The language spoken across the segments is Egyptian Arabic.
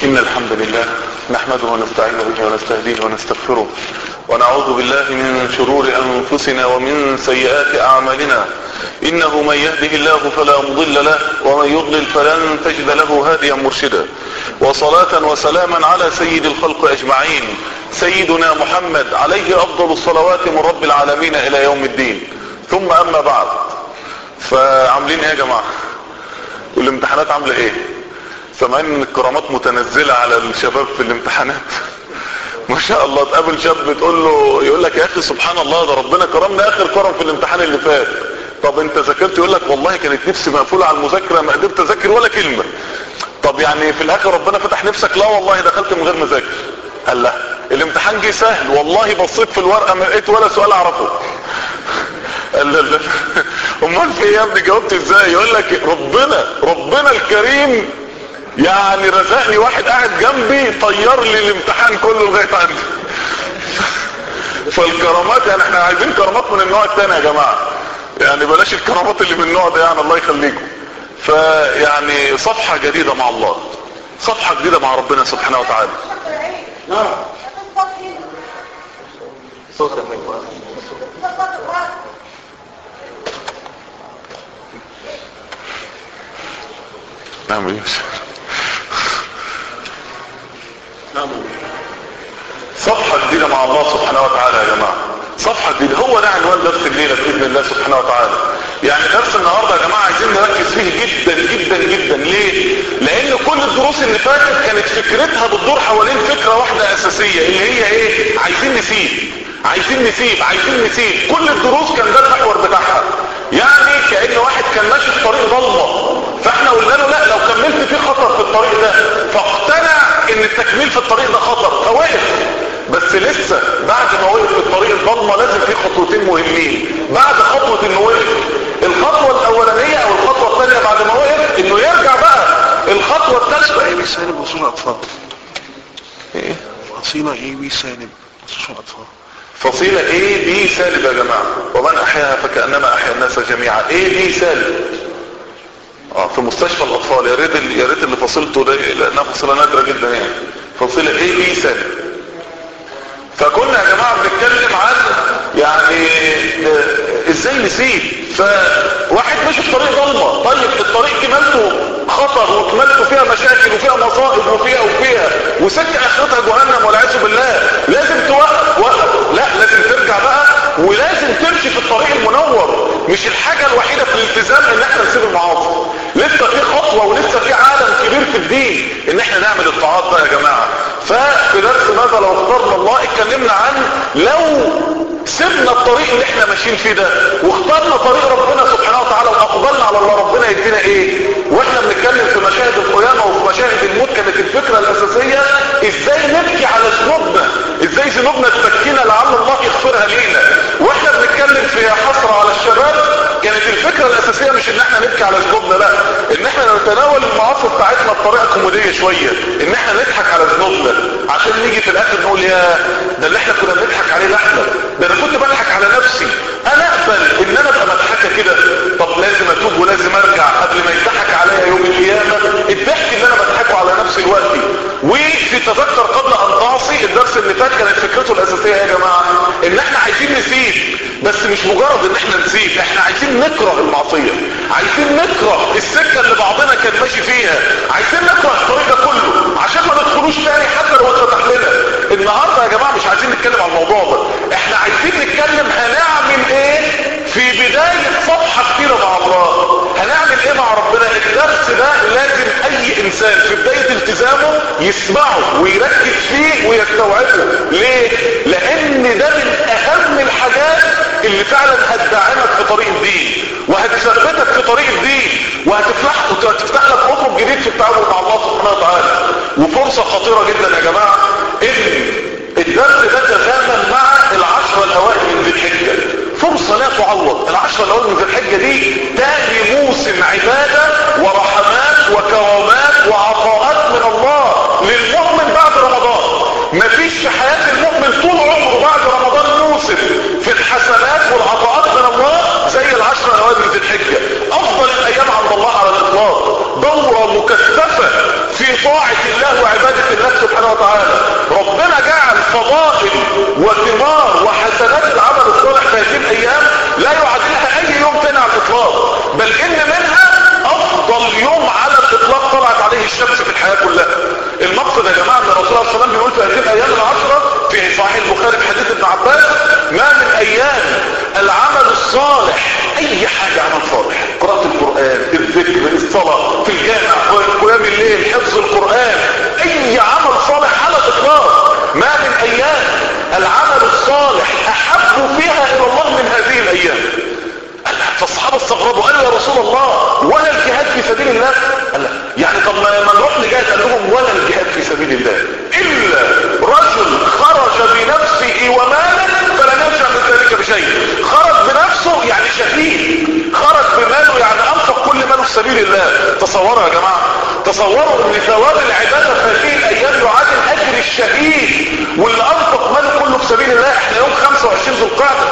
إن الحمد لله نحمده ونستعينه به ونستهديه ونستغفره ونعوذ بالله من شرور أنفسنا ومن سيئات أعمالنا إنه من يهده الله فلا مضل له ومن يضلل فلن تجد له هاديا مرشدا وصلاة وسلاما على سيد الخلق أجمعين سيدنا محمد عليه أفضل الصلوات من رب العالمين إلى يوم الدين ثم أما بعد فعاملين ايه يا جماعة والامتحانات عاملة ايه سامعين ان الكرامات متنزلة على الشباب في الامتحانات ما شاء الله تقابل شاب تقول له يقول لك يا اخي سبحان الله ده ربنا كرمنا اخر كرم في الامتحان اللي فات طب انت ذاكرت يقول لك والله كانت نفسي مقفولة على المذاكرة ما قدرت اذاكر ولا كلمة طب يعني في الاخر ربنا فتح نفسك لا والله دخلت من غير ما اذاكر قال لا الامتحان جه سهل والله بصيت في الورقة ما لقيت ولا سؤال اعرفه قال لا لا امال في ايه يا ابني جاوبت ازاي يقول لك ربنا ربنا الكريم يعني رزقني واحد قاعد جنبي طير لي الامتحان كله لغايه عندي فالكرامات يعني احنا عايزين كرامات من النوع الثاني يا جماعه يعني بلاش الكرامات اللي من النوع ده يعني الله يخليكم فيعني صفحه جديده مع الله صفحه جديده مع ربنا سبحانه وتعالى نعم صوتك نعم يوسف نعم صفحة جديدة مع الله سبحانه وتعالى يا جماعة صفحة جديدة هو ده عنوان درس الليلة بإذن الله سبحانه وتعالى يعني درس النهاردة يا جماعة عايزين نركز فيه جدا جدا جدا ليه لان كل الدروس اللي فاتت كانت فكرتها بتدور حوالين فكرة واحدة اساسية اللي هي ايه عايزين نسيب عايزين نسيب عايزين نسيب كل الدروس كان ده المحور بتاعها يعني كأن واحد كان ماشي في طريق ضلمة فاحنا قلنا له لا لو كملت في خطر في الطريق ده فاقتنع ان التكميل في الطريق ده خطر فوقف بس لسه بعد ما وقف في الطريق الضلمة لازم في خطوتين مهمين بعد خطوة انه وقف الخطوة الاولانية او الخطوة الثانية بعد ما وقف انه يرجع بقى الخطوة الثالثة ايه بي سالب وصول اطفال ايه فصيلة ايه بي سالب وصول اطفال فصيلة ايه دي سالب يا جماعة ومن احياها فكأنما احيا الناس جميعا ايه دي سالب اه في مستشفى الاطفال يا ريت يا ريت اللي فصيلته ده لانها فصيلة نادرة جدا يعني فصيلة ايه دي سالب فكنا يا جماعة بنتكلم عن يعني ازاي نسيب فواحد ماشي في طريق ضلمة طيب الطريق كمالته خطر وكمالته فيها مشاكل وفيها مصائب وفيها وفيها وسكة اخرتها جهنم والعياذ بالله لازم توقف وقف لا لازم ترجع بقى ولازم تمشي في الطريق المنور مش الحاجة الوحيدة في الالتزام ان احنا نسيب المعاصي لسه في خطوة ولسه في عالم كبير في الدين ان احنا نعمل الطاعات بقى يا جماعة ففي درس ماذا لو اخترنا الله اتكلمنا عن لو سيبنا الطريق اللي احنا ماشيين فيه ده واخترنا طريق ربنا سبحانه وتعالى واقبلنا على الله ربنا يدينا ايه واحنا بنتكلم في مشاهد القيامة وفي مشاهد الموت كانت الفكرة الاساسية ازاي نبكي على ذنوبنا ازاي ذنوبنا تبكينا لعل الله يغفرها لينا واحنا بنتكلم في حسرة على الشباب كانت الفكرة الاساسية مش ان احنا نبكي على ذنوبنا لا ان احنا نتناول المعاصي بتاعتنا بطريقة كوميدية شوية ان احنا نضحك على ذنوبنا عشان نيجي في الاخر نقول يا ده اللي احنا كنا بنضحك عليه لحنا ده انا كنت بضحك على نفسي انا اقبل ان انا ابقى مضحكه كده طب لازم اتوب ولازم ارجع قبل ما يضحك عليا يوم القيامه الضحك اللي انا بضحكه على نفسي دلوقتي وفي تذكر قبل ان تعصي الدرس اللي فات كانت فكرته الاساسيه يا جماعه ان احنا عايزين نسيب بس مش مجرد ان احنا نسيب احنا عايزين نكره المعصيه عايزين نكره السكه اللي بعضنا كان ماشي فيها عازين نكره الطريق ده كله عشان ما ندخلوش تاني حتى لو اتفتح لنا النهارده يا جماعه مش عايزين نتكلم على الموضوع ده احنا عايزين نتكلم هنعمل ايه في بداية صفحة كتيرة مع الله هنعمل ايه مع ربنا الدرس ده لازم اي انسان في بداية التزامه يسمعه ويركز فيه ويستوعبه ليه لان ده من اهم الحاجات اللي فعلا هتدعمك في طريق الدين وهتثبتك في طريق الدين وهتفتح وهتفتح لك افق جديد في التعامل مع الله سبحانه وتعالى وفرصة خطيرة جدا يا جماعة ان الدرس ده تزامن مع العشرة الاوائل من ذي الحجة فرصة لا تعوض العشرة الاوائل من ذي الحجة دي تاني موسم عبادة ورحمات وكرامات وعطاءات من الله للمؤمن بعد رمضان مفيش في حياة المؤمن طول عمره بعد رمضان موسم في الحسنات والعطاءات من الله زي العشرة الاوائل من ذي الحجة افضل الايام عند الله على الاطلاق دورة مكثفة في طاعة الله وعبادة الله سبحانه وتعالى ربنا جعل فضائل وثمار وحسنات العمل الصالح في هذه الايام لا يعادلها اي يوم تاني على الاطلاق بل ان منها افضل يوم على الاطلاق طلعت عليه الشمس في الحياة كلها المقصد يا جماعة ان الرسول صلى الله عليه وسلم بيقول في هذه الايام العشرة في صحيح البخاري في حديث ابن عباس ما من ايام العمل الصالح اي حاجة عمل صالح قراءة القرآن الذكر الصلاة في الجامع قيام الليل حفظ القرآن اي عمل صالح على الاطلاق ما من ايام العمل الصالح احب فيها الى الله من هذه الايام فالصحابة استغربوا قالوا يا رسول الله ولا الجهاد في سبيل الله قال لا يعني طب ما نروح نجاهد قال لهم ولا الجهاد في سبيل الله الا رجل خرج بنفسه وماله فلا نرجع من ذلك بشيء خرج بنفسه يعني شهيد خرج بماله يعني انفق كل ماله في سبيل الله تصوروا يا جماعة تصوروا ان ثواب العبادة في هذه الايام يعادل اجر الشهيد واللي انفق ماله كله في سبيل الله احنا يوم 25 ذو القعدة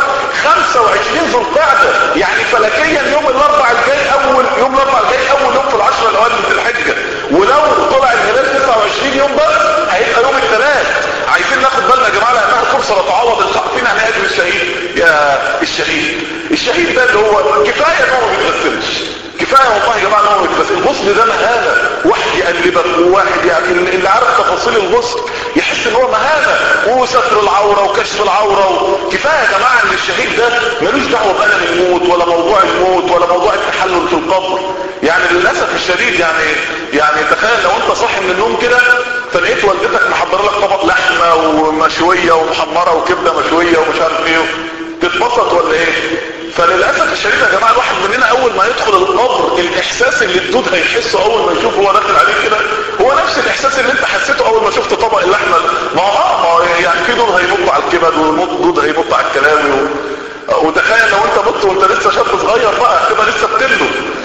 25 ذو القعدة يعني فلكيا يوم الاربع الجاي اول يوم الاربع الجاي اول يوم في العشرة الاوائل من الحجة ولو طلع الهلال 29 يوم بس هيبقى يوم الثلاث عايزين ناخد بالنا يا جماعه لانها فرصه لتعوض الخاطفين عن اجر الشهيد يا الشهيد الشهيد ده اللي هو كفايه ان هو ما بيتغسلش كفايه والله يا جماعه ان هو بيتغسل الغسل ده مهانه واحد يقلبك وواحد يعني اللي عارف تفاصيل الغسل يحس ان هو مهانه وستر العوره وكشف العوره كفايه يا جماعه ان الشهيد ده ملوش دعوه بألم الموت ولا موضوع الموت ولا موضوع التحلل في القبر يعني للاسف الشديد يعني يعني تخيل لو انت صاحي من النوم كده فلقيت والدتك محضره لك طبق لحمه ومشويه ومحمره وكبده مشويه ومش عارف ايه تتبسط ولا ايه فللاسف الشديد يا جماعه الواحد مننا اول ما يدخل القبر الاحساس اللي الدود هيحسه اول ما يشوف هو داخل عليه كده هو نفس الاحساس اللي انت حسيته اول ما شفت طبق اللحمه ما هو اه ما هو يعني في دود هينط على الكبد ودود هينط على الكلاوي و... وتخيل لو انت مت وانت لسه شاب صغير بقى تبقى لسه بتبلو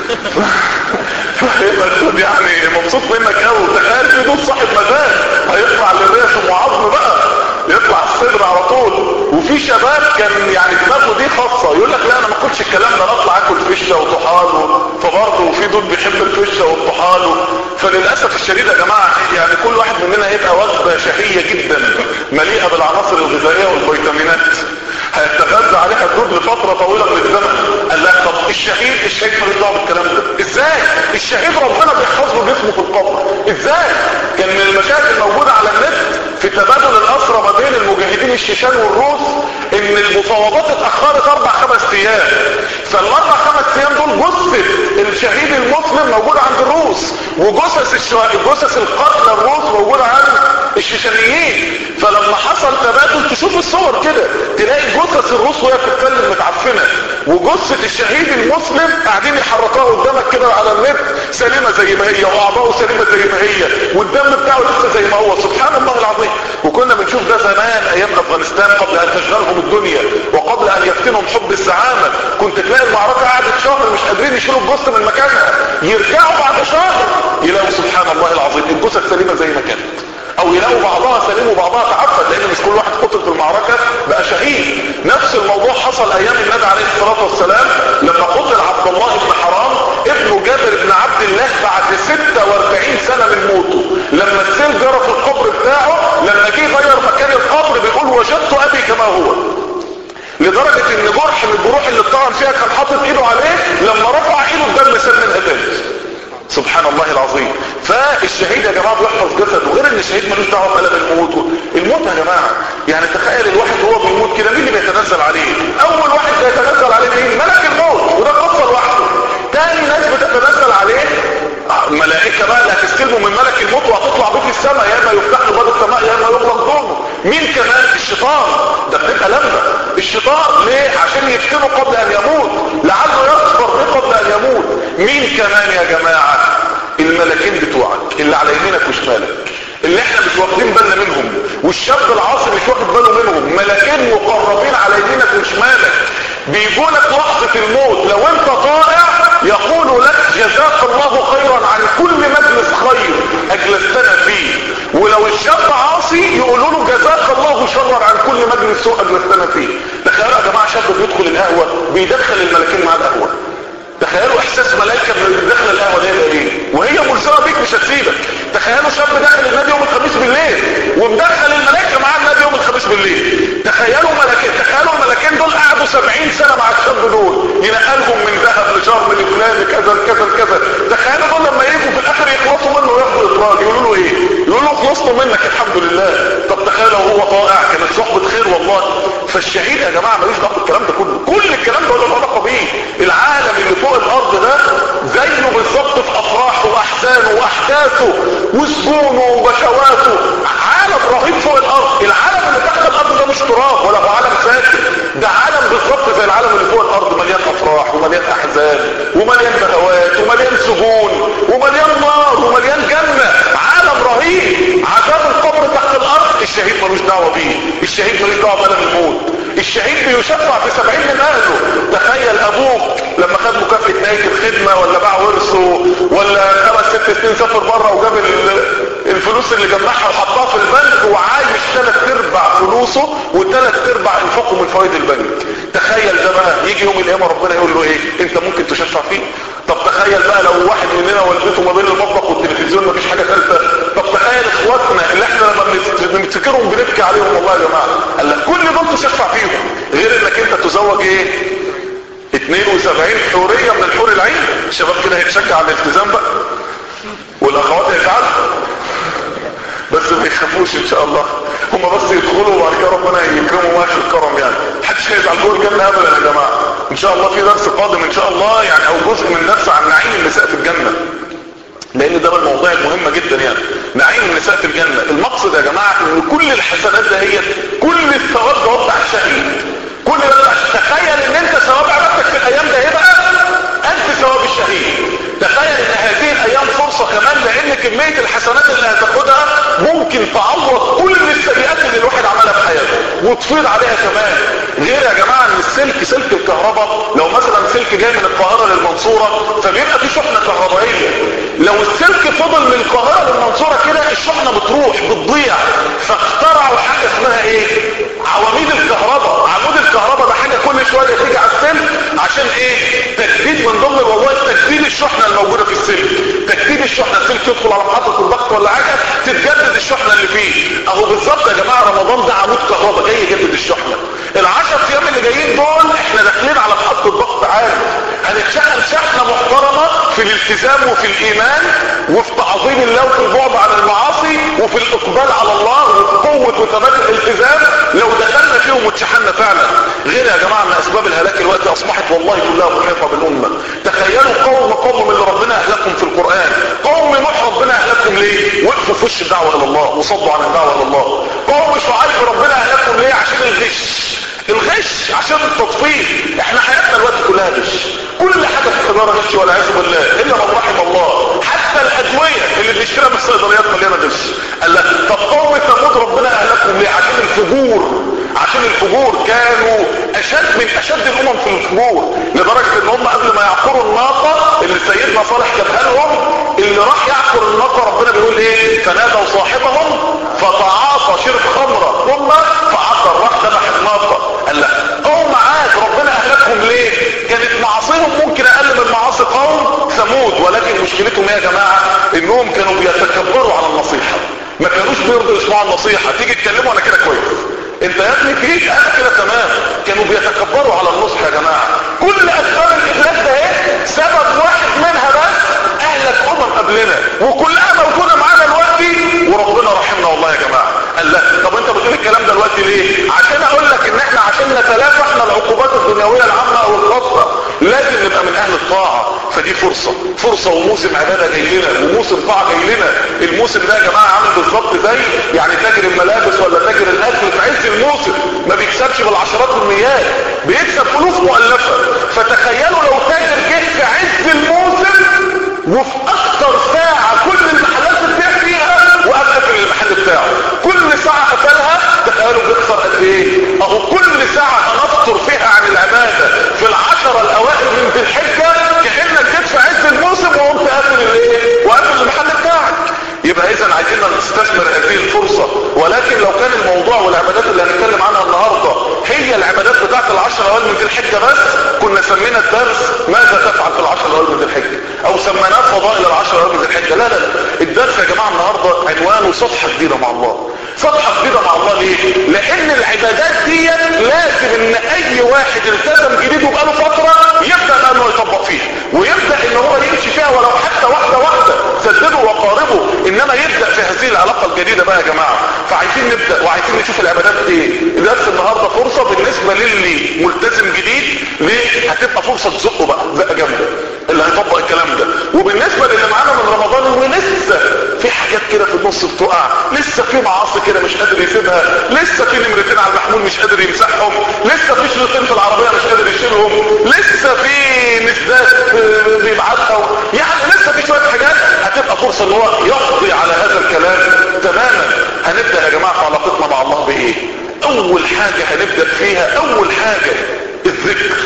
فهيبقى الدود يعني مبسوط منك قوي تخيل في دود صاحب مزاج هيطلع للرئه وعظم بقى يطلع الصدر على طول وفي شباب كان يعني دماغه دي خاصة يقول لك لا انا ما كنتش الكلام ده انا اطلع اكل فشة وطحال فبرضه وفي دول بيحب الفشة والطحال فللاسف الشديد يا جماعة يعني كل واحد مننا هيبقى وجبة شهية جدا مليئة بالعناصر الغذائية والفيتامينات هيتغذى عليها الدود لفترة طويلة من الزمن قال لك طب الشهيد الشهيد ملوش دعوه بالكلام ده ازاي الشهيد ربنا بيحفظ له جسمه في القبر ازاي كان من المشاكل الموجودة على النت في تبادل الاسرى ما بين المجاهدين الشيشان والروس ان المفاوضات اتاخرت اربع خمس ايام فالاربع خمس ايام دول جثه الشهيد المسلم موجوده عند الروس وجثث الشو... جثث القتلى الروس موجوده عند الشيشانيين فلما حصل تبادل تشوف الصور كده تلاقي جثث الروس وهي بتتكلم متعفنه وجثه الشهيد المسلم قاعدين يحركوها قدامك كده على النت سليمه زي ما هي واعضائه سليمه زي ما هي والدم بتاعه لسه زي ما هو سبحان الله العظيم وكنا بنشوف ده زمان ايام افغانستان قبل ان تشغلهم الدنيا وقبل ان يفتنهم حب الزعامة كنت تلاقي المعركة قعدت شهر مش قادرين يشيلوا الجثة من مكانها يرجعوا بعد شهر يلاقوا سبحان الله العظيم الجثة سليمة زي ما كانت او يلاقوا بعضها سليم وبعضها تعفن لان مش كل واحد قتل في المعركة بقى شهيد نفس الموضوع حصل ايام النبي عليه الصلاة والسلام لما قتل عبد الله بن حرام ابنه جابر بن عبد الله بعد 46 سنة من موته لما السيل جرى في القبر بتاعه لما جه غير مكان القبر بيقول وجدت ابي كما هو لدرجة ان جرح من الجروح اللي اتطعن فيها كان حاطط ايده عليه لما رفع ايده الدم سال من تاني سبحان الله العظيم فالشهيد يا جماعة بيحفظ جسده غير ان الشهيد ملوش دعوه بألم الموت الموت يا جماعة يعني تخيل الواحد وهو بيموت كده مين اللي بيتنزل عليه اول واحد بيتنزل عليه مين ملك الموت وده قصة لوحده تاني ناس بتتنزل عليه ملائكة بقى اللي هتستلموا من ملك الموت وهتطلع بيه في السماء يا اما يفتح له باب السماء يا اما يغلق ضمه مين كمان الشيطان ده بتبقى لمبة الشيطان ليه عشان يفتنه قبل ان يموت لعله يصبر به قبل ان يموت مين كمان يا جماعة الملكين بتوعك اللي على يمينك وشمالك اللي احنا مش واخدين بالنا منهم والشاب العاصي مش واخد باله منهم ملكين مقربين على يمينك وشمالك بيجوا لك لحظة الموت لو انت طائع يقول لك جزاك الله خيرا عن كل مجلس خير اجلستنا فيه ولو الشاب عاصي يقولوا له جزاك الله شرا عن كل مجلس سوء اجلستنا فيه تخيلوا يا جماعة شاب بيدخل القهوة بيدخل الملكين مع القهوة تخيلوا احساس ملائكه من داخل القهوه دي ايه وهي ملزمه بيك مش هتسيبك تخيلوا شاب داخل النادي يوم الخميس بالليل ومدخل الملائكه معاه النادي يوم الخميس بالليل تخيلوا ملكين تخيلوا الملكين دول قعدوا 70 سنه مع الشاب دول ينقلهم من ذهب لشرم لفلان كذا كذا كذا تخيلوا دول لما يجوا في الاخر يخلصوا منه وياخدوا اطراج يقولوا له ايه يقولوا له خلصنا منك الحمد لله طب تخيلوا هو طائع كانت صحبه خير والله فالشهيد يا جماعه ملوش دعوه بالكلام ده كله كل الكلام ده له علاقه بيه العالم اللي فوق الارض ده زيه بالظبط في افراحه واحزانه واحداثه وسجونه وبشواته عالم رهيب فوق الارض العالم اللي تحت الارض ده مش تراب ولا هو عالم ساكن ده عالم بالظبط زي العالم اللي فوق الارض مليان افراح ومليان احزان ومليان بهوات ومليان سجون ومليان نار ومليان جنه عالم رهيب عذاب القبر تحت الارض الشهيد ملوش دعوه بيه الشهيد ملوش دعوه بألم الموت الشهيد بيشفع في سبعين من اهله تخيل ابوك لما خد مكافأة نهاية الخدمة ولا باع ورثه ولا خمس ست سنين سافر بره وجاب الفلوس اللي جمعها وحطها في البنك وعايش ثلاث ارباع فلوسه وثلاث ارباع انفقه من فوائد البنك تخيل ده بقى يجي يوم القيامه ربنا يقول له ايه انت ممكن تشفع فيه طب تخيل بقى لو واحد مننا والدته ما بين المطبخ والتلفزيون مفيش حاجه ثالثه طب تخيل اخواتنا اللي احنا لما بنفتكرهم بنبكي عليهم والله يا جماعه قال لك كل دول تشفع فيهم غير انك انت تزوج ايه 72 حوريه من الحور العين الشباب كده هيتشجع على الالتزام بقى والاخوات هيتعلموا بس ما يخافوش ان شاء الله هم بس يدخلوا وبعد كده ربنا يكرمهم واخر الكرم يعني محدش هيزعل جوه الجنه ابدا يا جماعه ان شاء الله في درس قادم ان شاء الله يعني او جزء من درس عن نعيم النساء في الجنه لان ده من المواضيع المهمه جدا يعني نعيم النساء في الجنه المقصد يا جماعه ان كل الحسنات ده هي كل الثواب ده بتاع الشهيد كل ده بتاع تخيل ان انت ثواب عبادتك في الايام ده هيبقى قد ثواب الشهيد تخيل ان هذه الايام فرصة كمان لان كمية الحسنات اللي هتاخدها ممكن تعوض كل السيئات اللي الواحد عملها في حياته وتفيض عليها كمان غير يا جماعة ان السلك سلك الكهرباء لو مثلا سلك جاي من القاهرة للمنصورة فبيبقى في شحنة كهربائية لو السلك فضل من القاهرة للمنصورة كده الشحنة بتروح بتضيع فاخترعوا حاجة اسمها ايه عواميد الكهرباء عمود الكهرباء ده حاجة كل شوية تيجي على السلك عشان ايه تجديد من ضمن الوظائف تجديد الشحنة الموجودة في السلك تجديد الشحنة السلك يدخل على محطة الضغط ولا حاجة تتجدد الشحنة اللي فيه اهو بالظبط يا جماعة رمضان ده عمود كهرباء جاي يجدد الشحنة العشر ايام اللي جايين دول احنا داخلين على محطة ضغط عالي هنتشغل شحنة محترمة في الالتزام وفي الايمان وفي تعظيم الله وفي البعد عن المعاصي وفي الاقبال على الله وفي قوة وثبات الالتزام لو دخلنا فيهم واتشحنا فعلا غير يا جماعة ان اسباب الهلاك الوقت اصبحت والله كلها محيطة بالامة تخيلوا قوم قوم من اللي ربنا اهلكم في القرآن قوم نوح ربنا اهلكم ليه وقفوا في وش الدعوة الى الله وصدوا عن الدعوة الى الله قوم شعيب ربنا اهلكم ليه عشان الغش الغش عشان التطفيل احنا حياتنا الوقت كلها غش كل حاجة في التجارة غش والعياذ بالله الا من رحم الله حتى الادوية اللي بنشتريها من الصيدليات مليانة غش قال لك طب قوم ثمود ربنا اهلكم ليه عشان الفجور عشان الفجور كانوا اشد من اشد الامم في الفجور لدرجة ان هم قبل ما يعقروا الناقة اللي سيدنا صالح جابها لهم اللي راح يعقر الناقة ربنا بيقول ايه فنادوا صاحبهم فتعاطى شرب خمرة ثم فعقر راح ذبح الناقة قال لك قوم عاد ربنا اهلكهم ليه كانت معاصيهم ممكن اقل من معاصي قوم ثمود ولكن مشكلتهم يا جماعة انهم كانوا بيتكبروا على النصيحة ما كانوش بيرضوا يسمعوا النصيحة تيجي تكلموا انا كده كويس انت يا ابني فيك انا كده تمام كانوا بيتكبروا على النصح يا جماعة كل اسباب الاهلاك ده ايه سبب واحد منها بس اهلك امم قبلنا وكلها موجودة معانا دلوقتي وربنا رحمنا والله يا جماعة قال لا طب انت بتقول الكلام ده دلوقتي ليه عشان اقول لك ان احنا عشان نتلافى احنا العقوبات الدنيوية العامة او الخاصة لازم نبقى من اهل الطاعة فدي فرصة فرصة وموسم عبادة جاي لنا وموسم طاعة جاي لنا الموسم ده يا جماعة عامل بالظبط زي يعني تاجر الملابس ولا تاجر الاكل في عز الموسم ما بيكسبش بالعشرات والمئات بيكسب فلوس مؤلفة فتخيلوا لو تاجر جه في عز الموسم وفي اكتر ساعة كل المحلات بتبيع فيها وقف قفل المحل بتاعه كل ساعة قفلها تخيلوا بيخسر قد ايه اهو كل ساعة هنفطر فيها عن العبادة في العشرة الاوائل من ذي الحجة كأنك جيت في عز الموسم وقمت قافل الايه وقفل المحل بتاعك يبقى اذا عايزين نستثمر هذه الفرصة ولكن لو كان الموضوع والعبادات اللي هنتكلم عنها النهاردة هي العبادات بتاعت العشرة الاوائل من ذي الحجة بس كنا سمينا الدرس ماذا تفعل في العشرة صفحة جديدة مع الله صفحة جديدة مع الله ليه لان العبادات دي لازم ان اي واحد التزم جديد وبقاله فترة يبدأ بقى انه يطبق فيها ويبدأ ان هو يمشي فيها ولو حتى واحدة واحدة سدده وقاربه انما يبدأ في هذه العلاقة الجديدة بقى يا جماعة فعايزين نبدأ وعايزين نشوف العبادات ايه درس النهاردة فرصة بالنسبة للي ملتزم جديد ليه هتبقى فرصة تزقه بقى زقة جامدة اللي هيطبق الكلام ده وبالنسبة للي معانا من رمضان ولسه في حاجات كده في النص بتقع لسه في معاصي كده مش قادر يسيبها لسه في نمرتين على المحمول مش قادر يمسحهم لسه في شريطين في العربية مش قادر يشيلهم لسه في نسبات بيبعتها يعني لسه في شوية حاجات هتبقى فرصة ان هو يقضي على هذا الكلام تماما هنبدأ يا جماعة في علاقتنا مع الله بايه اول حاجة هنبدأ فيها اول حاجة الذكر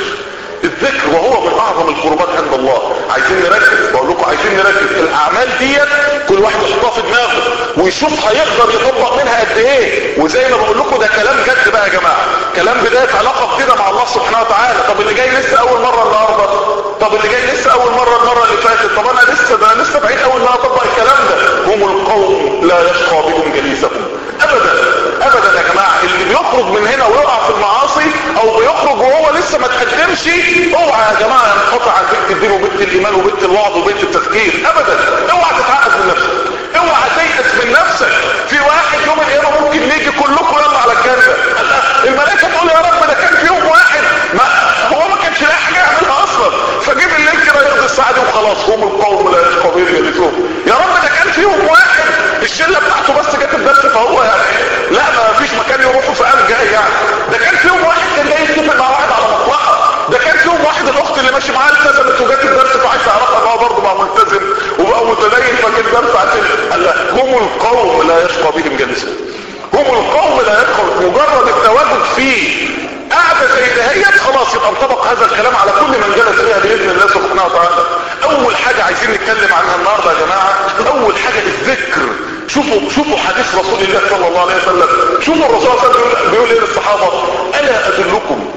الذكر وهو من اعظم القربات عند الله عايزين نركز بقول لكم عايزين نركز الاعمال ديت كل واحد يحطها في دماغه ويشوف هيقدر يطبق منها قد ايه وزي ما بقول لكم ده كلام جد بقى يا جماعه كلام بدايه علاقه جديده مع الله سبحانه وتعالى طب اللي جاي لسه اول مره النهارده طب اللي جاي لسه اول مره المره اللي فاتت طب انا لسه ده أنا لسه بعيد قوي ان انا اطبق الكلام ده هم القوم لا يشقى بهم جليسهم ابدا ابدا يا جماعه اللي بيخرج من هنا ويقع في المعاصي او بيخرج وهو لسه ما تقدمش اوعى يا جماعه ينقطع عن بيت الدين وبيت الايمان وبيت الوعظ وبيت التفكير ابدا اوعى تتعقد من نفسك اوعى تيأس من نفسك في واحد يوم القيامه ممكن نيجي كلكم يلا على الجنه الملائكه تقول يا رب ده كان في يوم واحد ما هو ما كانش لاقي حاجه يعملها اصلا فجيب الليل كده يقضي الساعه دي وخلاص هم القوم لا يشقى بهم جلسوهم يا رب ده كان في يوم واحد الشله بتاعته بس جت الدرس فهو يعني لا ما فيش مكان يروحوا في قام جاي يعني ده كان في يوم واحد كان جاي يتفق مع واحد على مصلحه ده كان في يوم واحد الاخت اللي ماشي معاها التزمت وجات الدرس فعايز تعرفها ان هو برضه بقى ملتزم وبقى متدين فجت الدرس عشان قال لا هم القوم لا يشقى بهم جلسهم هم القوم لا يشقى مجرد التواجد فيه قاعدة زي دهيت خلاص يبقى انطبق هذا الكلام على كل من جلس فيها بإذن الله سبحانه وتعالى أول حاجة عايزين نتكلم عنها النهاردة يا جماعة أول حاجة الذكر شوفوا شوفوا حديث رسول الله صلى الله عليه وسلم شوفوا الرسول صلى الله عليه وسلم بيقول ايه للصحابة ألا أدلكم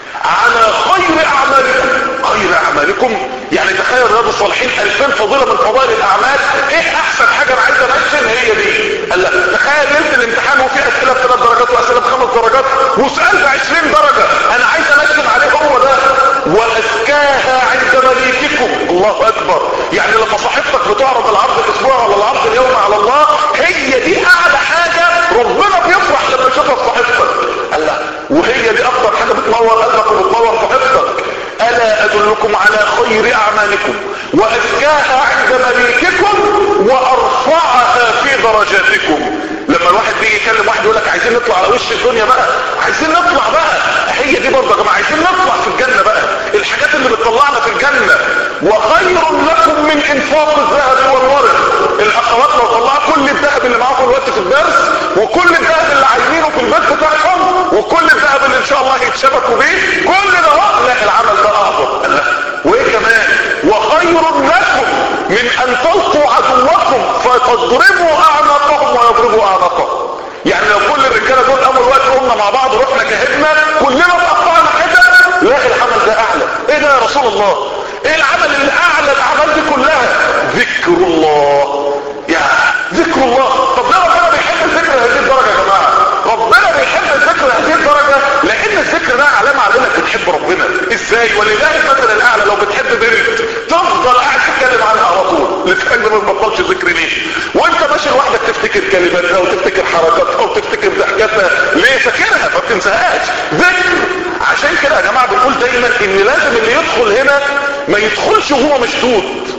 على خير أعمالكم خير أعمالكم يعني تخيل رياض الصالحين 2000 فضيلة من فضائل الأعمال ايه أحسن حاجة أنا عايز أنشن هي دي قال لا تخيل ليلة الامتحان وفي أسئلة بثلاث درجات وأسئلة بخمس درجات وسؤال ب 20 درجة أنا عايز أنشن عليه هو ده وأزكاها عند مليككم الله أكبر يعني لما صاحبتك بتعرض العرض الأسبوع ولا العرض اليوم على الله هي دي أعلى حاجة ربنا بيفرح لما يشوفها في صاحبتك قال لا وهي دي أكتر حاجة بتنور قلبك وبتنور صاحبتك ألا أدلكم على خير أعمالكم وأزكاها عند مليككم وأرفعها في درجاتكم لما الواحد بيجي يكلم واحد يقول لك عايزين نطلع على وش الدنيا بقى عايزين نطلع بقى هي دي برضه يا جماعه عايزين نطلع في الجنه بقى الحاجات اللي بتطلعنا في الجنه وخير لكم من انفاق الذهب والورق الاخوات لو طلعوا كل الذهب اللي معاهم دلوقتي في الدرس وكل الذهب اللي عايزينه في البيت بتاعهم وكل الذهب اللي ان شاء الله هيتشبكوا بيه كل ده هو لا العمل ده اعظم لا وايه كمان وخير لكم من ان تلقوا عدوكم فتضربوا اعناقهم ويضربوا اعناقهم يعني لو كل الرجاله دول اول وقت قمنا مع بعض رحنا جاهدنا كلنا اتقطعنا كده لا العمل ده اعلى ايه ده يا رسول الله ايه العمل الاعلى الاعمال دي كلها ذكر الله يا ذكر الله طب ليه ربنا بيحب الذكر هذه الدرجه يا جماعه ربنا بيحب الذكر هذه الدرجه لان الذكر ده علامه على انك بتحب ربنا ازاي ولله المثل الاعلى لو بتحب بنت تفضل قاعد تتكلم عنها على طول لسانك ما بتبطلش ذكر ليه وانت ماشي لوحدك تفتكر كلماتها وتفتكر حركاتها وتفتكر ضحكاتها ليه فاكرها ما بتنساهاش ذكر عشان كده يا جماعه بنقول دايما ان لازم اللي يدخل هنا ما يدخلش وهو مشدود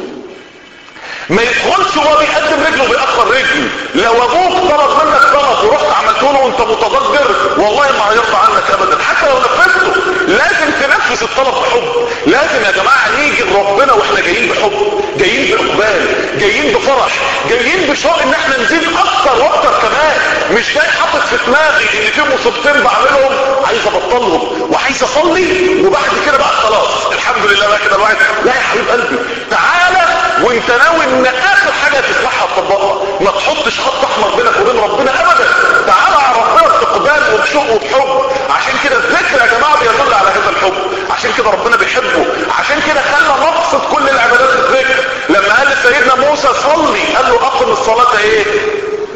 ما يدخلش وهو بيقدم رجله بيأخر رجله لو ابوك طلب منك طلب ورحت عملته له وانت متضجر والله ما هيرضى عنك ابدا حتى لو نفذته لازم تنفذ الطلب بحب لازم يا جماعه نيجي لربنا واحنا جايين بحب جايين باقبال جايين بفرح جايين بشوق ان احنا نزيد اكتر واكتر كمان مش جاي حاطط في دماغي ان في مصيبتين بعملهم عايز ابطلهم وعايز اصلي وبعد كده بقى خلاص الحمد لله بقى كده الواحد لا يا حبيب قلبي تعالى وانت ناوي ان اخر حاجه تسمعها تطبقها ما تحطش خط احمر بينك وبين ربنا ابدا تعالى على ربنا باقبال وبشوق وبحب عشان كده الذكر يا جماعه بيدل على هذا الحب عشان كده ربنا بيحبه عشان كده خلى مقصد كل العبادات الذكر لما قال لسيدنا موسى صلي قال له اقم الصلاه ايه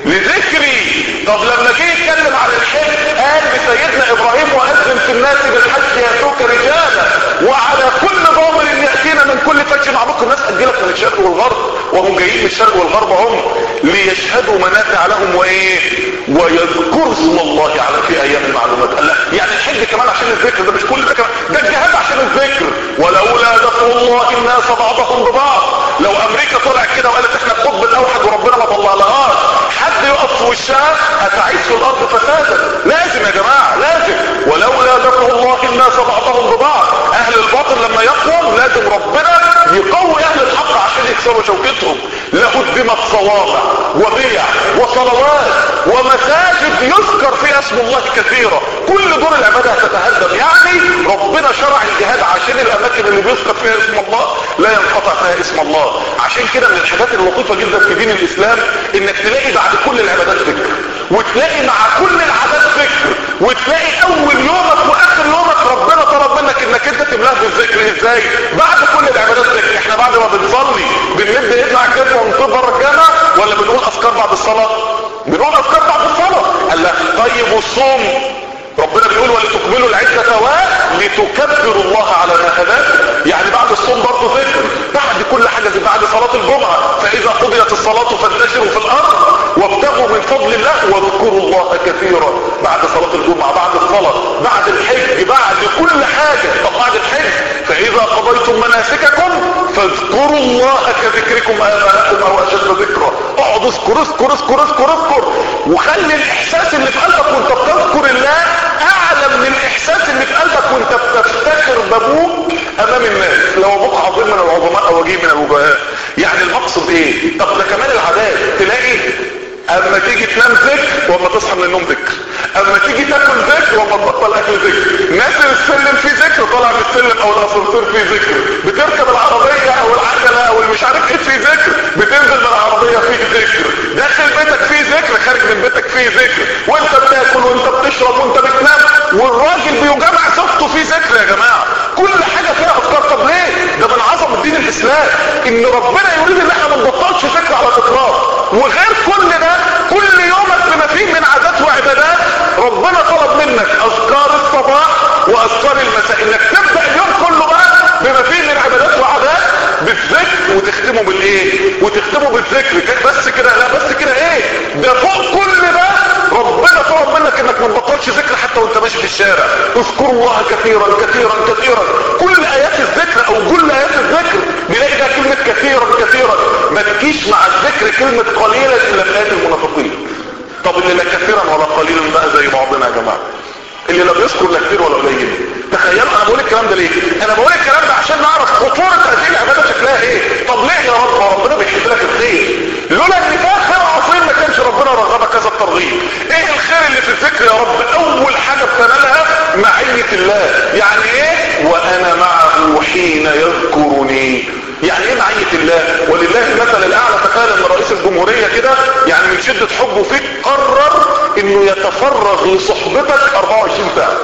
لذكري طب لما جه يتكلم عن الحج قال لسيدنا ابراهيم واذن في الناس بالحج ياتوك رجالا وعلى كل ضامر ياتينا من كل فج عميق الناس اجلت من الشرق والغرب وهم جايين من الشرق والغرب هم ليشهدوا منافع لهم وايه ويذكروا اسم الله على في ايام المعلومات قال لا يعني الحج كمان عشان الذكر ده مش كل ده كمان ده الجهاد عشان الذكر ولولا دفع الله الناس بعضهم ببعض لو امريكا طلعت كده وقالت احنا القطب الاوحد وربنا ما طلعناهاش حد يقف في وشها هتعيش في الارض فسادا لازم يا جماعه لازم ولولا دفع الله الناس بعضهم ببعض اهل الباطل لما يقوم لازم ربنا يقوي اهل الحق عشان يكسروا شوكتهم لهدمت صوامع وبيع وصلوات ومساجد يذكر فيها اسم الله كثيرا كل دور العباده هتتهدم يعني ربنا شرع الجهاد عشان الاماكن اللي بيذكر فيها اسم الله لا ينقطع فيها اسم الله عشان كده من الحاجات اللطيفه جدا في دين الاسلام انك تلاقي بعد كل العبادات ذكر وتلاقي مع كل العادات ذكر وتلاقي اول يومك واخر يومك ربنا طلب منك انك انت تملاه بالذكر ازاي بعد كل العبادات ذكر احنا بعد ما بنصلي بنمد ايدنا على الجبهه ونطير بره الجامع ولا بنقول اذكار بعد الصلاه بنقول اذكار بعد الصلاه قال لك طيب والصوم ربنا بيقول ولتكملوا العدة ولتكبروا الله على ما هداكم يعني بعد الصوم برضه ذكر بعد كل حاجة زي بعد صلاة الجمعة فإذا قضيت الصلاة فانتشروا في الأرض وابتغوا من فضل الله واذكروا الله كثيرا بعد صلاة الجمعة بعد الصلاة بعد الحج بعد كل حاجة طب بعد الحج فإذا قضيتم مناسككم فاذكروا الله كذكركم آباءكم أو أشد ذكرا اقعد اذكر اذكر اذكر اذكر اذكر وخلي الإحساس اللي في قلبك وانت بتذكر الله اعلى من الاحساس اللي في قلبك وانت بتفتخر بابوك امام الناس لو ابوك عظيم من العظماء او وجيه من الوجهاء يعني المقصد ايه طب ده كمان العادات تلاقي اما تيجي تنام ذكر واما تصحى من النوم ذكر اما تيجي تاكل ذكر واما تبطل اكل ذكر نازل السلم فيه ذكر طالع من السلم او الاسانسير فيه ذكر بتركب العربيه او العجله او اللي مش عارف ايه فيه ذكر بتنزل من العربيه فيه ذكر داخل بيتك فيه ذكر خارج من بيتك فيه ذكر وانت بتاكل وانت بتشرب وانت بتنام والراجل بيجمع صفته فيه ذكر يا جماعه كل حاجه فيها افكار طب ليه ده من عظمه دين الاسلام ان ربنا يريد ان احنا ما نبطلش ذكر على الاطلاق وغير كل ده كل يومك بما فيه من عادات وعبادات ربنا طلب منك اذكار الصباح واذكار المساء انك تبدا اليوم كله بقى بما فيه من عبادات وعادات بالذكر وتختمه بالايه وتختمه بالذكر بس كده لا بس كده ايه ده فوق كل ده ربنا طلب منك انك ما تبطلش ذكر حتى وانت ماشي في الشارع اذكروا الله كثيرا كثيرا كثيرا كل ايات الذكر او كل ايات الذكر نلاقي ده كلمة كثيرا كثيرا ما تجيش مع الذكر كلمة قليلا الا في ايات المنافقين طب اللي لا كثيرا ولا قليلا بقى زي بعضنا يا جماعه اللي لا بيذكر لا كتير ولا قليل تخيلوا انا بقول الكلام ده ليه انا بقول الكلام ده عشان نعرف خطوره هذه العباده شكلها ايه طب ليه يا رب ما ربنا بيحب لك الخير لولا ان فيها خير عظيم ما كانش ربنا رغبك هذا الترغيب ايه الخير اللي في الذكر يا رب اول حاجه بتنالها معيه الله يعني ايه وانا معه حين يذكرني يعني ايه معية الله ولله المثل الاعلى تخيل ان رئيس الجمهورية كده يعني من شدة حبه فيك قرر انه يتفرغ لصحبتك 24 ساعة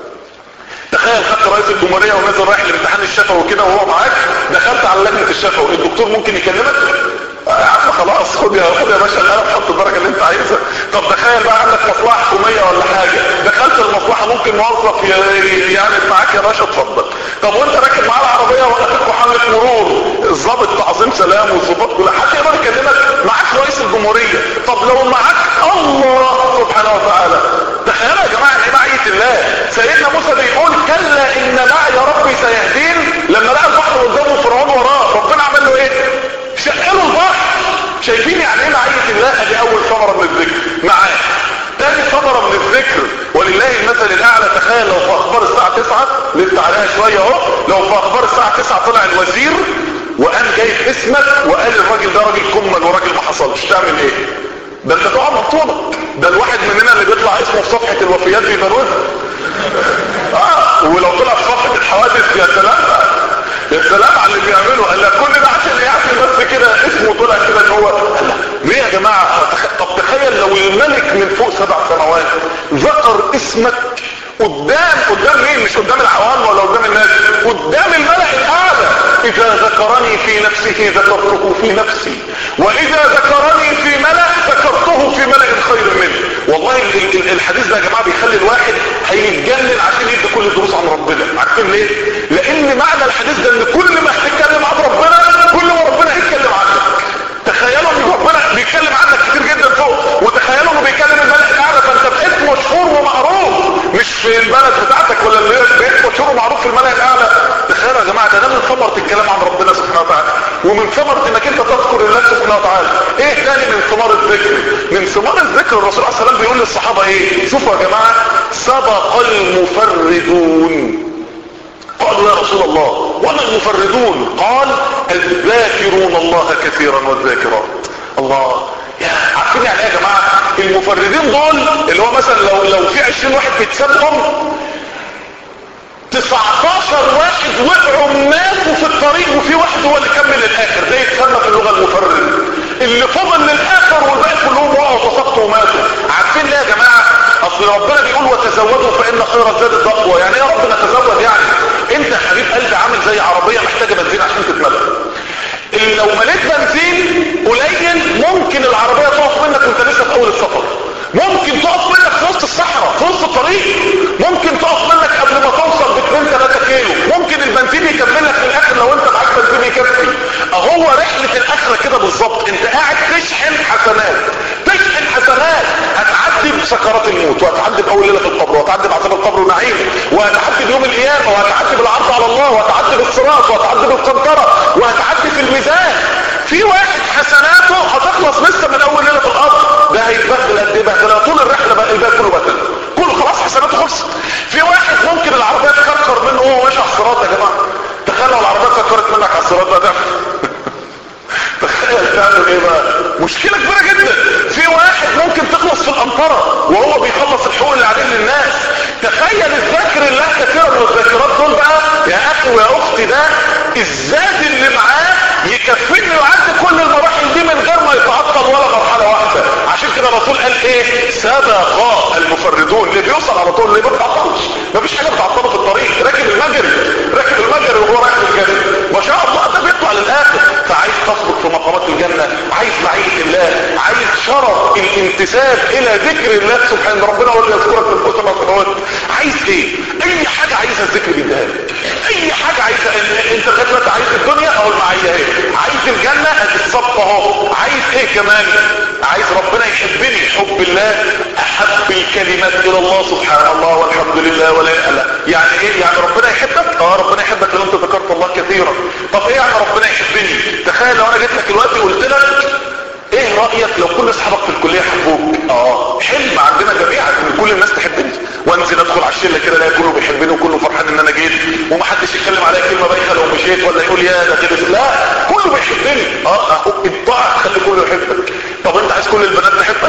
تخيل خدت رئيس الجمهورية ونزل رايح لامتحان الشفوي وكده وهو معاك دخلت على لجنة الشفوي الدكتور ممكن يكلمك يا عم خلاص خد يا خد يا باشا القلم حط الدرجه اللي انت عايزها طب تخيل بقى عندك مصلحه حكوميه ولا حاجه دخلت المصلحه ممكن موظف يعني معاك يا باشا اتفضل طب وانت راكب معاه العربيه ولا فيك محمد مرور الضابط تعظيم سلام والظباط كل حد يقدر يكلمك معاك رئيس الجمهوريه طب لو معاك الله سبحانه وتعالى تخيلوا يا جماعه ايه معيه الله سيدنا موسى بيقول كلا ان معي ربي سيهدين لما لقى البحر قدامه فرعون وراه ربنا عمل له ايه شقلوا البحر شايفين يعني ايه معية الله دي اول ثمرة من الذكر معاه تاني ثمرة من الذكر ولله المثل الاعلى تخيل لو في اخبار الساعة 9 لسه عليها شوية اهو لو في اخبار الساعة 9 طلع الوزير وقام جايب اسمك وقال الراجل ده راجل كمل وراجل ما حصلش تعمل ايه ده انت تقع مطولك ده الواحد مننا اللي بيطلع اسمه في صفحة الوفيات بيبروزها اه ولو طلع في صفحة الحوادث يا سلام يا سلام على اللي بيعمله قال لك كل ده عشان يعمل بس كده اسمه طلع كده ان هو ليه يا جماعه طب تخيل لو الملك من فوق سبع سماوات ذكر اسمك قدام قدام مين مش قدام العوام ولا قدام الناس قدام الملأ الاعلى اذا ذكرني في نفسه ذكرته في نفسي واذا ذكرني في ملأ ذكرته في ملأ خير منه والله ال- ال- الحديث ده يا جماعة بيخلي الواحد هيتجنن عشان يدي كل الدروس عن ربنا عارفين ليه لان معنى الحديث ده ان كل ما هتتكلم عن ربنا كل ما ربنا هيتكلم عنك تخيلوا ان ربنا بيتكلم عنك كتير جدا فوق وتخيلوا انه بيتكلم الملأ الاعلى فانت بقيت مشهور ومعروف مش في البلد بتاعتك ولا اللي بقيت مشهور ومعروف في الملأ الاعلى تخيلوا يا جماعه ده ده من ثمره الكلام عن ربنا سبحانه وتعالى ومن ثمره انك انت تذكر الله سبحانه وتعالى ايه تاني من ثمار الذكر من ثمار الذكر الرسول عليه السلام بيقول للصحابه ايه شوفوا يا جماعه سبق المفردون قالوا يا رسول الله وما المفردون قال الذاكرون الله كثيرا والذاكرات الله يا عارفين يعني ايه يا جماعه المفردين دول اللي هو مثلا لو لو في 20 واحد بيتسابقهم 19 واحد وقعوا ماتوا في الطريق وفي واحد هو اللي كمل الاخر ده يتسمى في اللغه المفرد اللي فضل للاخر والباقي كلهم وقعوا وسقطوا وماتوا عارفين ليه يا جماعه اصل ربنا بيقول وتزودوا فان خير الزاد التقوى يعني ايه يا رب نتزود يعني انت يا حبيب قلبي عامل زي عربيه محتاجه بنزين عشان تتملى اللي لو مليت بنزين قليل ممكن العربيه تقف منك وانت لسه في اول السفر ممكن تقف منك في وسط الصحراء في وسط الطريق ممكن تقف منك قبل ما توصل ب 2 3 كيلو ممكن البنزين يكملك في الاخر لو انت معاك بنزين يكفي اهو رحله الاخره كده بالظبط انت قاعد تشحن حسنات تشحن حسنات هتعدي بسكرات الموت وهتعدي باول ليله في القبر وهتعدي بعذاب القبر ونعيمه وهتعدي بيوم القيامه وهتعدي بالعرض على الله وهتعدي بالصراط وهتعدي بالقنطره وهتعدي في الميزان في واحد حسناته هتخلص لسه من اول ليله في القبر ده هيتبهدل قد ايه بهدله طول الرحله بقى الباقي كله بهدله كله خلاص حسناته خلصت في واحد ممكن العربيه تكركر منه وهو ماشي على الصراط يا جماعه تخيل لو العربيه كركرت منك على الصراط بقى تعمل تخيل تعمل ايه بقى مشكله كبيره جدا في واحد ممكن تخلص في الامطره وهو بيخلص الحقوق اللي عليه للناس تخيل الذاكر الله كثيرا من الذاكرات دول بقى يا اخي ويا اختي ده الزاد اللي معاه يكفيني يعدي كل المراحل دي من غير ما يتعطل ولا مرحله واحده عشان كده الرسول قال ايه سبق المفردون اللي بيوصل على طول اللي ما بيتعطلش مفيش حاجه بتعطله في الطريق راكب المجري راكب المجري وهو رايح الجنه ما شاء الله ده بيطلع للاخر فعايز تسبق في مقامات الجنه عايز معيه الله عايز شرف الانتساب الى ذكر الله سبحانه ربنا هو اللي يذكرك في الكتب والسماوات عايز ايه اي حاجه عايزها الذكر بيديها لك اي حاجه عايزها انت دلوقتي عايز الدنيا اهو المعيه اهي عايز الجنه الصف اهو عايز ايه كمان عايز ربنا يحبني حب الله احب الكلمات الى الله سبحان الله والحمد لله ولا لا يعني ايه يعني ربنا يحبك اه ربنا يحبك لو انت ذكرت الله كثيرا طب ايه يعني ربنا يحبني تخيل لو انا جيت لك دلوقتي وقلت لك ايه رأيك لو كل اصحابك في الكلية حبوك اه حلم عندنا جميعا ان كل الناس تحبني وانزل ادخل على الشله كده الاقي كله بيحبني وكله فرحان ان انا جيت ومحدش يتكلم عليا كلمه بايخه لو مشيت ولا يقول يا ده كده لا كله بيحبني اه اهو الطاعه تخلي كله يحبك طب انت عايز كل البنات تحبك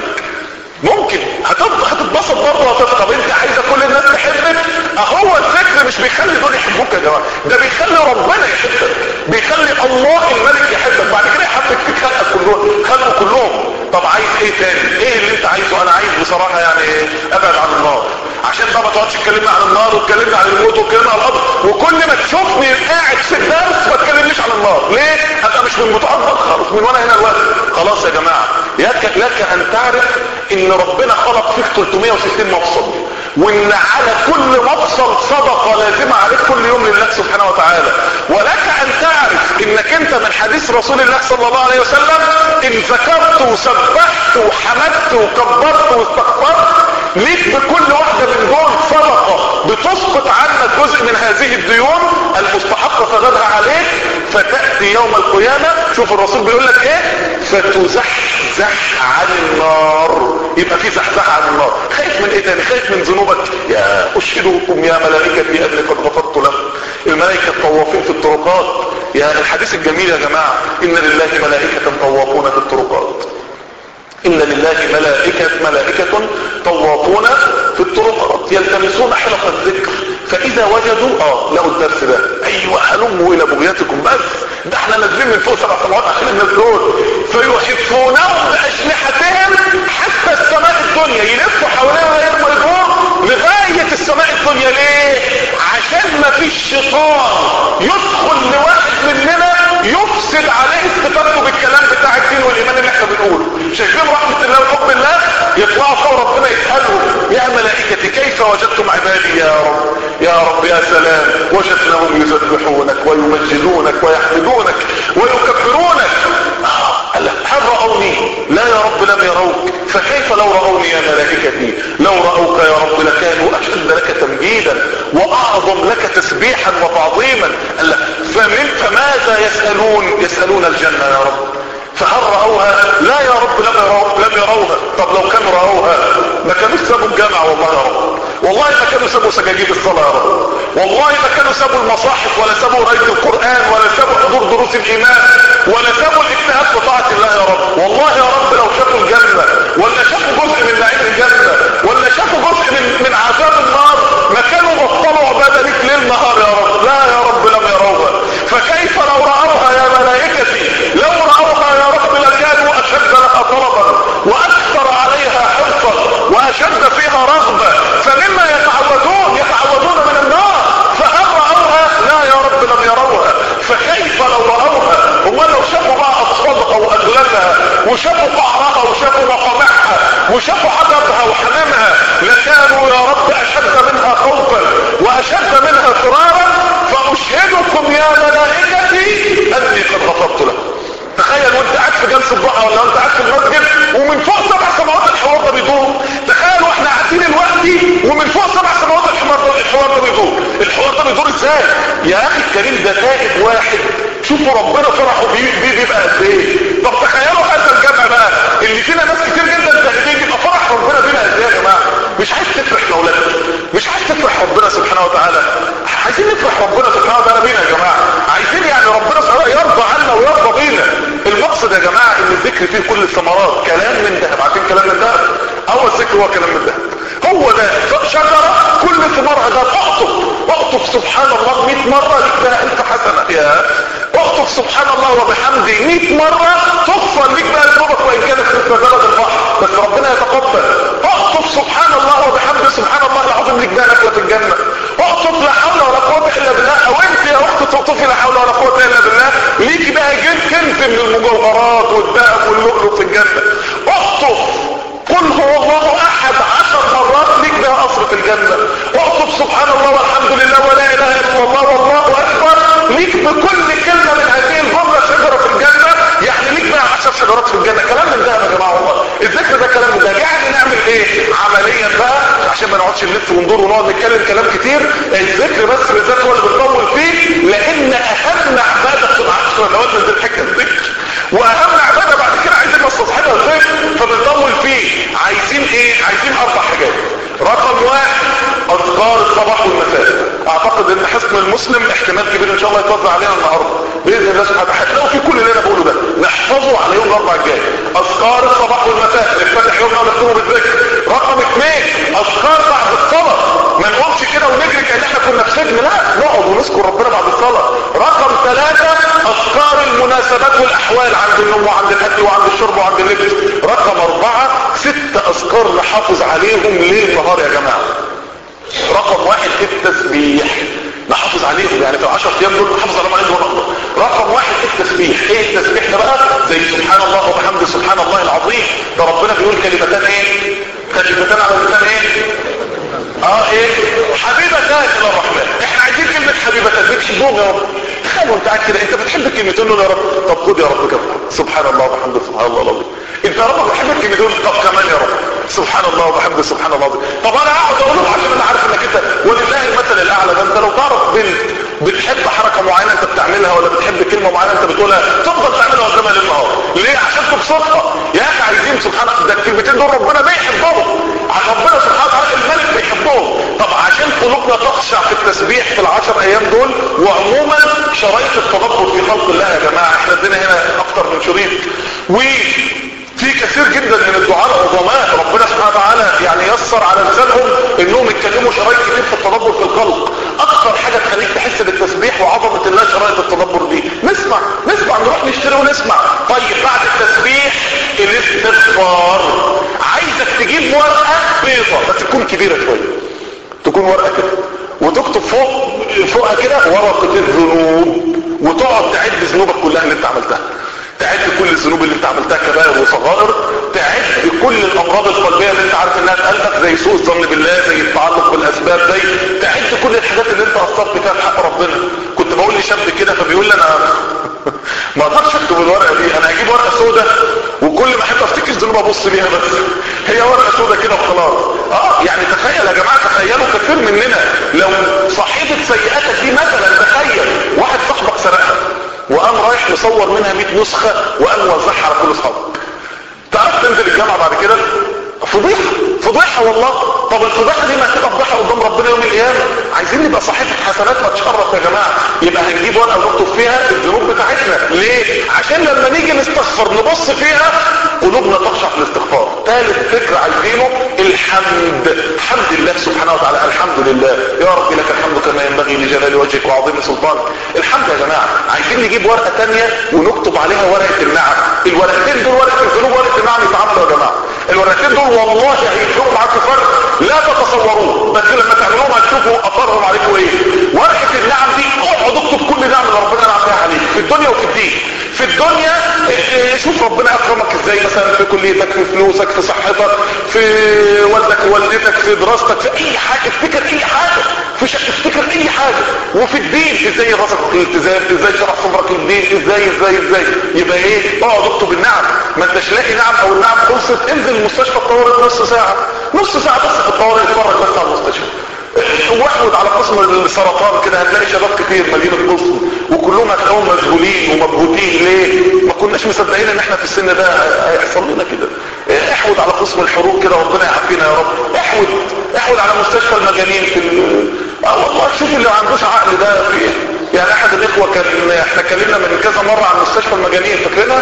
ممكن هتتبسط برضه وهتفقى طب انت عايزه كل الناس تحبك اهو الذكر مش بيخلي دول يحبوك يا جماعه ده بيخلي ربنا يحبك بيخلي الله الملك يحبك بعد كده يحبك فيك خلقك كلهم خلقه كلهم طب عايز ايه تاني ايه اللي انت عايزه انا عايز بصراحه يعني ايه ابعد عن النار عشان بقى ما تقعدش تكلمني عن النار وتكلمني عن الموت وتكلمني عن القبر وكل ما تشوفني قاعد في الدرس ما تكلمنيش عن النار ليه ابقى مش من بتوع النار خالص من وانا هنا الوقت خلاص يا جماعه لك لك ان تعرف ان ربنا خلق فيك 360 مفصل وان على كل مفصل صدقه لازمه عليك كل يوم لله سبحانه وتعالى ولك ان تعرف انك انت من حديث رسول الله صلى الله عليه وسلم ان ذكرت وسبحت وحمدت وكبرت واستغفرت ليك بكل واحدة من دول صدقة بتسقط عنك جزء من هذه الديون المستحقة سدادها عليك فتأتي يوم القيامة شوف الرسول بيقول لك ايه فتزحزح عن النار يبقى في زحزح عن النار خايف من ايه تاني خايف من ذنوبك يا اشهدكم يا ملائكتي اني قد غفرت لكم الملائكة طوافين في الطرقات يا الحديث الجميل يا جماعة ان لله ملائكة طوافون في الطرقات ان لله ملائكة ملائكة طوافون في الطرقات يلتمسون حلق الذكر فاذا وجدوا اه لقوا الدرس ده ايوه هلموا الى بغيتكم بس ده احنا نازلين من فوق سبع سماوات عشان الناس دول فيحفونهم باجنحتهم حتى السماء الدنيا يلفوا حواليها ويرموا الجور لغاية السماء الدنيا ليه عشان ما فيش شيطان يدخل لواحد مننا يفسد عليه استفادته بالكلام بتاع الدين والايمان اللي احنا بنقوله شايفين رحمة الله وحب الله يطلعوا فوق ربنا يسألهم يا ملائكتي كيف وجدتم عبادي يا رب يا رب يا سلام وجدناهم يسبحونك ويمجدونك ويحمدونك ويكبرونك آه، هل رأوني لا يا رب لم يروك فكيف لو رأوني يا ملائكتي لو رأوك يا رب لكانوا أشد لك تمجيدا وأعظم لك تسبيحا وتعظيما قال لك فمن فماذا يسألون يسألون الجنة يا رب فهل رأوها لا يا رب لم يروا لم يروها طب لو كانوا رأوها ما كانوا سابوا الجامع والله يا رب والله ما كانوا سابوا سجاجيب الصلاة يا رب والله ما كانوا سابوا المصاحف ولا سابوا قرايه القرآن ولا سابوا حضور دروس الإيمان ولا سابوا الاجتهاد في طاعة الله يا رب والله يا رب لو شافوا الجنة ولا شافوا جزء من نعيم الجنة ولا شافوا جزء من من عذاب النار ما كانوا بطلوا عبادة ليك ليل نهار يا رب لا يا رب لم يروها فكيف لو رأوها يا ملائكتي لو رأوها يا رب لكانوا أشد لها طلبا وأكثر عليها حرصا وأشد فيها رغبة فمما يتعودون يتعودون من النار فهل رأوها لا يا رب لم يروها فكيف لو رأوها هم لو شافوا بقى أصفادها وأدلالها وشافوا قعرها وشافوا مقامعها وشافوا عددها وحمامها لكانوا يا رب أشد منها خوفا وأشد منها فرارا فأشهدكم يا ملائكتي أني قد غفرت له تخيل وانت قاعد في جلسه الضحى ولا انت قاعد في المسجد ومن فوق سبع سماوات الحوار ده بيدور تخيل واحنا قاعدين دلوقتي ومن فوق سبع سماوات الحوار ده الحوار ده بيدور الحوار ده بيدور ازاي يا اخي الكريم ده تائب واحد شوفوا ربنا فرحه بيه بيه بيبقى قد ايه طب تخيلوا هذا الجمع بقى اللي فينا ناس كتير جدا تائبين يبقى فرح ربنا بينا قد ايه يا جماعه مش عايز تفرح لاولادك مش عايز تفرح ربنا سبحانه وتعالى عايزين نفرح ربنا سبحانه وتعالى بينا يا جماعه عايزين يعني ربنا سبحانه وتعالى يرضى عنا ويرضى بينا المقصد يا جماعه ان الذكر فيه كل الثمرات كلام من ذهب عارفين كلام من ذهب اول ذكر هو كلام من ذهب هو ده شجره كل ثمارها ده اقطف اقطف سبحان الله 100 مره لك بقى الف حسنه يا اقطف سبحان الله وبحمده 100 مره تغفر لك بقى ذنوبك وان كانت مثل زبد البحر بس ربنا يتقبل اقطف سبحان الله وبحمده سبحان الله العظيم لك بقى نخله الجنه اقطف لا حول ولا قوه الا بالله او انت يا اخت تقطفي لا حول ولا قوه الا بالله ليكي بقى جنب كنز من المجوهرات والذهب واللؤلؤ في الجنه اقطف قل هو الله احد عشر مرات ليك بها قصر في الجنة اقطب سبحان الله والحمد لله ولا اله الا الله والله اكبر ليك بكل كلمة من هذه الجملة شجرة في الجنة يعني ليك بها عشر شجرات في الجنة كلام من ده يا جماعة والله الذكر ده كلام من ده يعني نعمل ايه عمليا بقى عشان ما نقعدش نلف وندور ونقعد نتكلم كلام كتير الذكر بس بالذات هو اللي بنطول فيه لان اهم عبادة في العشر نوازل ذي الحكة الذكر واهم عبادة بعد كده عايزين نستصحبها ازاي فبنطول فيه عايزين ايه عايزين اربع حاجات رقم واحد اذكار الصباح والمساء اعتقد ان حسن المسلم احتمال كبير ان شاء الله يتوزع علينا النهارده باذن الله سبحانه وتعالى هتلاقوا في كل اللي انا بقوله ده نحفظه على يوم الاربع الجاي اذكار الصباح والمساء نفتح يومنا ونختمه بالذكر رقم اثنين اذكار بعد الصلاه ما نقومش كده ونجري كان احنا كنا في سجن لا نقعد ونذكر ربنا بعد الصلاه رقم ثلاثه اذكار المناسبات والاحوال عند النوم وعند الاكل وعند الشرب وعند اللبس رقم اربعه ست اذكار نحافظ عليهم ليل نهار يا جماعه رقم واحد التسبيح نحافظ عليهم يعني في العشر ايام دول نحافظ على ما عندهم الله رقم واحد التسبيح ايه التسبيح ده بقى زي سبحان الله وبحمده سبحان الله العظيم ده ربنا بيقول كلمتان ايه كلمتان على لسان ايه اه ايه حبيبتان الى الرحمن احنا عايزين كلمة حبيبتان بتحبهم يا رب تخيل وانت قاعد كده انت بتحب الكلمتين دول يا رب طب خد يا رب كده سبحان الله وبحمده سبحان الله العظيم انت يا رب بتحب الكلمتين دول طب كمان يا رب سبحان الله وبحمده سبحان الله العظيم طب انا اقعد اقولهم عشان انا عارف انك انت ولله المثل الاعلى ده انت لو تعرف بنت بتحب حركة معينة انت بتعملها ولا بتحب كلمة معينة انت بتقولها تفضل تعملها قدامها ليل نهار ليه عشان تبسطها يا اخي عايزين سبحان الله ده الكلمتين دول ربنا بيحبهم عشان ربنا سبحانه وتعالى الملك بيحبهم طب عشان قلوبنا تخشع في التسبيح في العشر ايام دول وعموما شرايط التدبر في خلق الله يا جماعة احنا ادينا هنا اكتر من شريط و في كثير جدا من الدعاء العظماء ربنا سبحانه وتعالى يعني يسر على لسانهم انهم يتكلموا شرايط كتير في التدبر في الخلق اكتر حاجة تخليك تحس بالتسبيح وعظمة الله شرايط التدبر دي نسمع نسمع نروح نشتري ونسمع طيب بعد التسبيح الاستغفار عايزك تجيب ورقة بيضة بس تكون كبيرة شوية تكون ورقة كده وتكتب فوق فوقها كده ورقة الذنوب وتقعد تعد ذنوبك كلها اللي انت عملتها تعد كل الذنوب اللي انت عملتها كبائر وصغائر تعد كل الامراض القلبيه اللي انت عارف انها تقلقك زي سوء الظن بالله زي التعلق بالاسباب زي تعد كل الحاجات اللي انت قصرت فيها في حق ربنا كنت بقول لشاب كده فبيقول لي انا ما اقدرش اكتب الورقه دي انا هجيب ورقه سوداء وكل ما احب افتكر ذنوب ابص بيها بس هي ورقه سوداء كده وخلاص اه يعني تخيل يا جماعه تخيلوا كثير مننا لو صاحبه سيئاتك دي مثلا تخيل واحد صاحبك سرقها وقام رايح مصور منها 100 نسخه وقام وزعها على كل اصحابك تعرف تنزل الجامعه بعد كده فضيحه فضيحه والله طب الفضيحه دي ما هتبقى فضيحه قدام ربنا يوم القيامه عايزين نبقى صحيفه حسنات ما تشرف يا جماعه يبقى هنجيب ورقه ونكتب فيها الذنوب بتاعتنا ليه عشان لما نيجي نستغفر نبص فيها قلوبنا تخشع في الاستغفار ثالث فكره عايزينه الحمد حمد الله سبحانه وتعالى الحمد لله يا رب لك الحمد كما ينبغي لجلال وجهك وعظيم سلطانك الحمد يا جماعه عايزين نجيب ورقه ثانيه ونكتب عليها ورقه النعم الورقتين دول ورقه الذنوب ورقه النعم يتعاملوا يا جماعه الورقتين دول والله هيفرقوا معاكم فرق لا تتصوروه بس لما تعملوهم هتشوفوا اثرهم عليكم ايه ورقه النعم دي اقعد اكتب كل نعم اللي ربنا نعم فيها عليك في الدنيا وفي الدين في الدنيا اه، شوف ربنا اكرمك ازاي مثلا في كليتك في فلوسك في صحتك في والدك ووالدتك في دراستك في اي حاجه افتكر اي حاجه في شك افتكر اي حاجه وفي الدين ازاي راسك في الالتزام ازاي شرح صدرك الدين ازاي ازاي ازاي يبقى ايه اقعد اكتب النعم ما انتش لاقي نعم او النعم خلصت انزل المستشفى الطوارئ نص ساعه نص ساعه بس في الطوارئ اتفرج بس على المستشفى واحمد على قسم السرطان كده هتلاقي شباب كتير مالين القسم وكلهم هتلاقيهم مشغولين ومبهوتين ليه ما كناش مصدقين ان احنا في السن ده هيحصل لنا كده احود على قسم الحروق كده ربنا يعافينا يا رب احود احود على مستشفى المجانين في ال... اه والله شوف اللي ما عندوش عقل ده في ايه يعني احد الاخوه كان احنا اتكلمنا من كذا مره عن مستشفى المجانين فاكرينها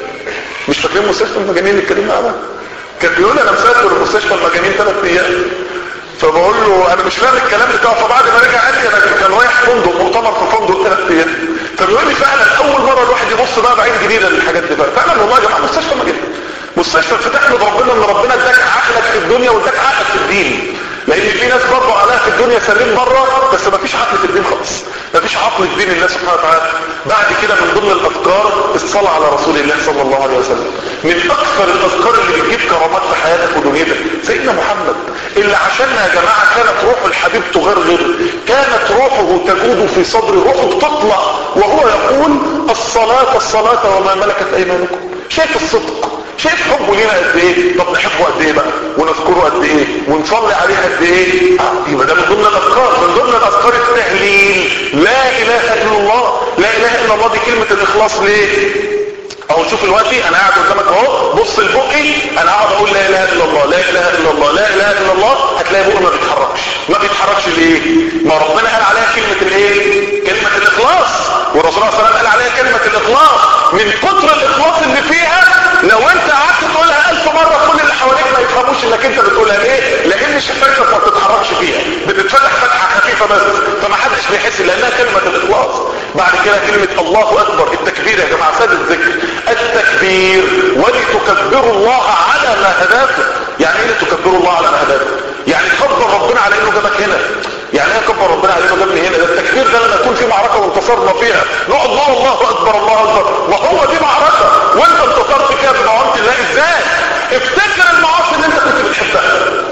مش فاكرين مستشفى المجانين اللي اتكلمنا عنها كان بيقول لي انا مسافر مستشفى المجانين ثلاث ايام فبقول له انا مش فاهم الكلام بتاعه فبعد ما رجع قال لي انا كان رايح فندق مؤتمر في فندق ثلاث ايام فبيقول لي فعلا اول مره الواحد يبص بقى بعين جديده للحاجات دي بقى فعلا والله يا جماعه مستشفى مجانين مستشفى فتحمد ربنا ان ربنا اداك عقلك في الدنيا واداك عقلك في الدين لان في ناس برضه عليها في الدنيا سليم بره بس ما فيش عقل في الدين خالص ما فيش عقل في دين الله سبحانه وتعالى بعد كده من ضمن الاذكار الصلاه على رسول الله صلى الله عليه وسلم من اكثر الاذكار اللي بتجيب كرامات في حياتك ودنيتك سيدنا محمد اللي عشانها يا جماعه كانت روح الحبيب تغرغر كانت روحه تجود في صدر روحه تطلع وهو يقول الصلاه الصلاه وما ملكت ايمانكم شايف الصدق شايف حبه لينا قد ايه طب نحبه قد ايه بقى ونذكره قد ايه ونصلي عليه قد ايه آه يبقى ده من ضمن الاذكار من ضمن الاذكار التهليل لا اله الا الله لا اله الا الله دي كلمه الاخلاص ليه اهو شوف دلوقتي انا قاعد قدامك اهو بص لبقي انا قاعد اقول لا اله الا الله لا اله الا الله لا اله الا الله هتلاقي بقي ما بيتحركش ما بيتحركش ليه ما ربنا قال عليها كلمه الايه كلمه الاخلاص والرسول صلى الله عليه وسلم قال عليها كلمه الاخلاص من كتر الاخلاص اللي فيها لو انت قعدت تقولها الف مره كل اللي حواليك ما يفهموش انك انت بتقولها ليه لان شفتك ما بتتحركش فيها بتتفتح فتحه خفيفه بس فما حدش بيحس لانها كلمه الاخلاص بعد كده كلمه الله اكبر التكبير يا جماعه ساد الذكر التكبير ولتكبروا الله على ما هداكم يعني ايه لتكبروا الله على ما هداكم يعني كبر ربنا على انه جابك هنا يعني ايه كبر ربنا على انه جابني هنا ده التكبير ده لما يكون في معركه وانتصرنا فيها نقعد الله الله اكبر الله اكبر وهو دي معركه وانت انتصرت فيها بمعونه الله ازاي افتكر المعاصي اللي انت كنت بتحبها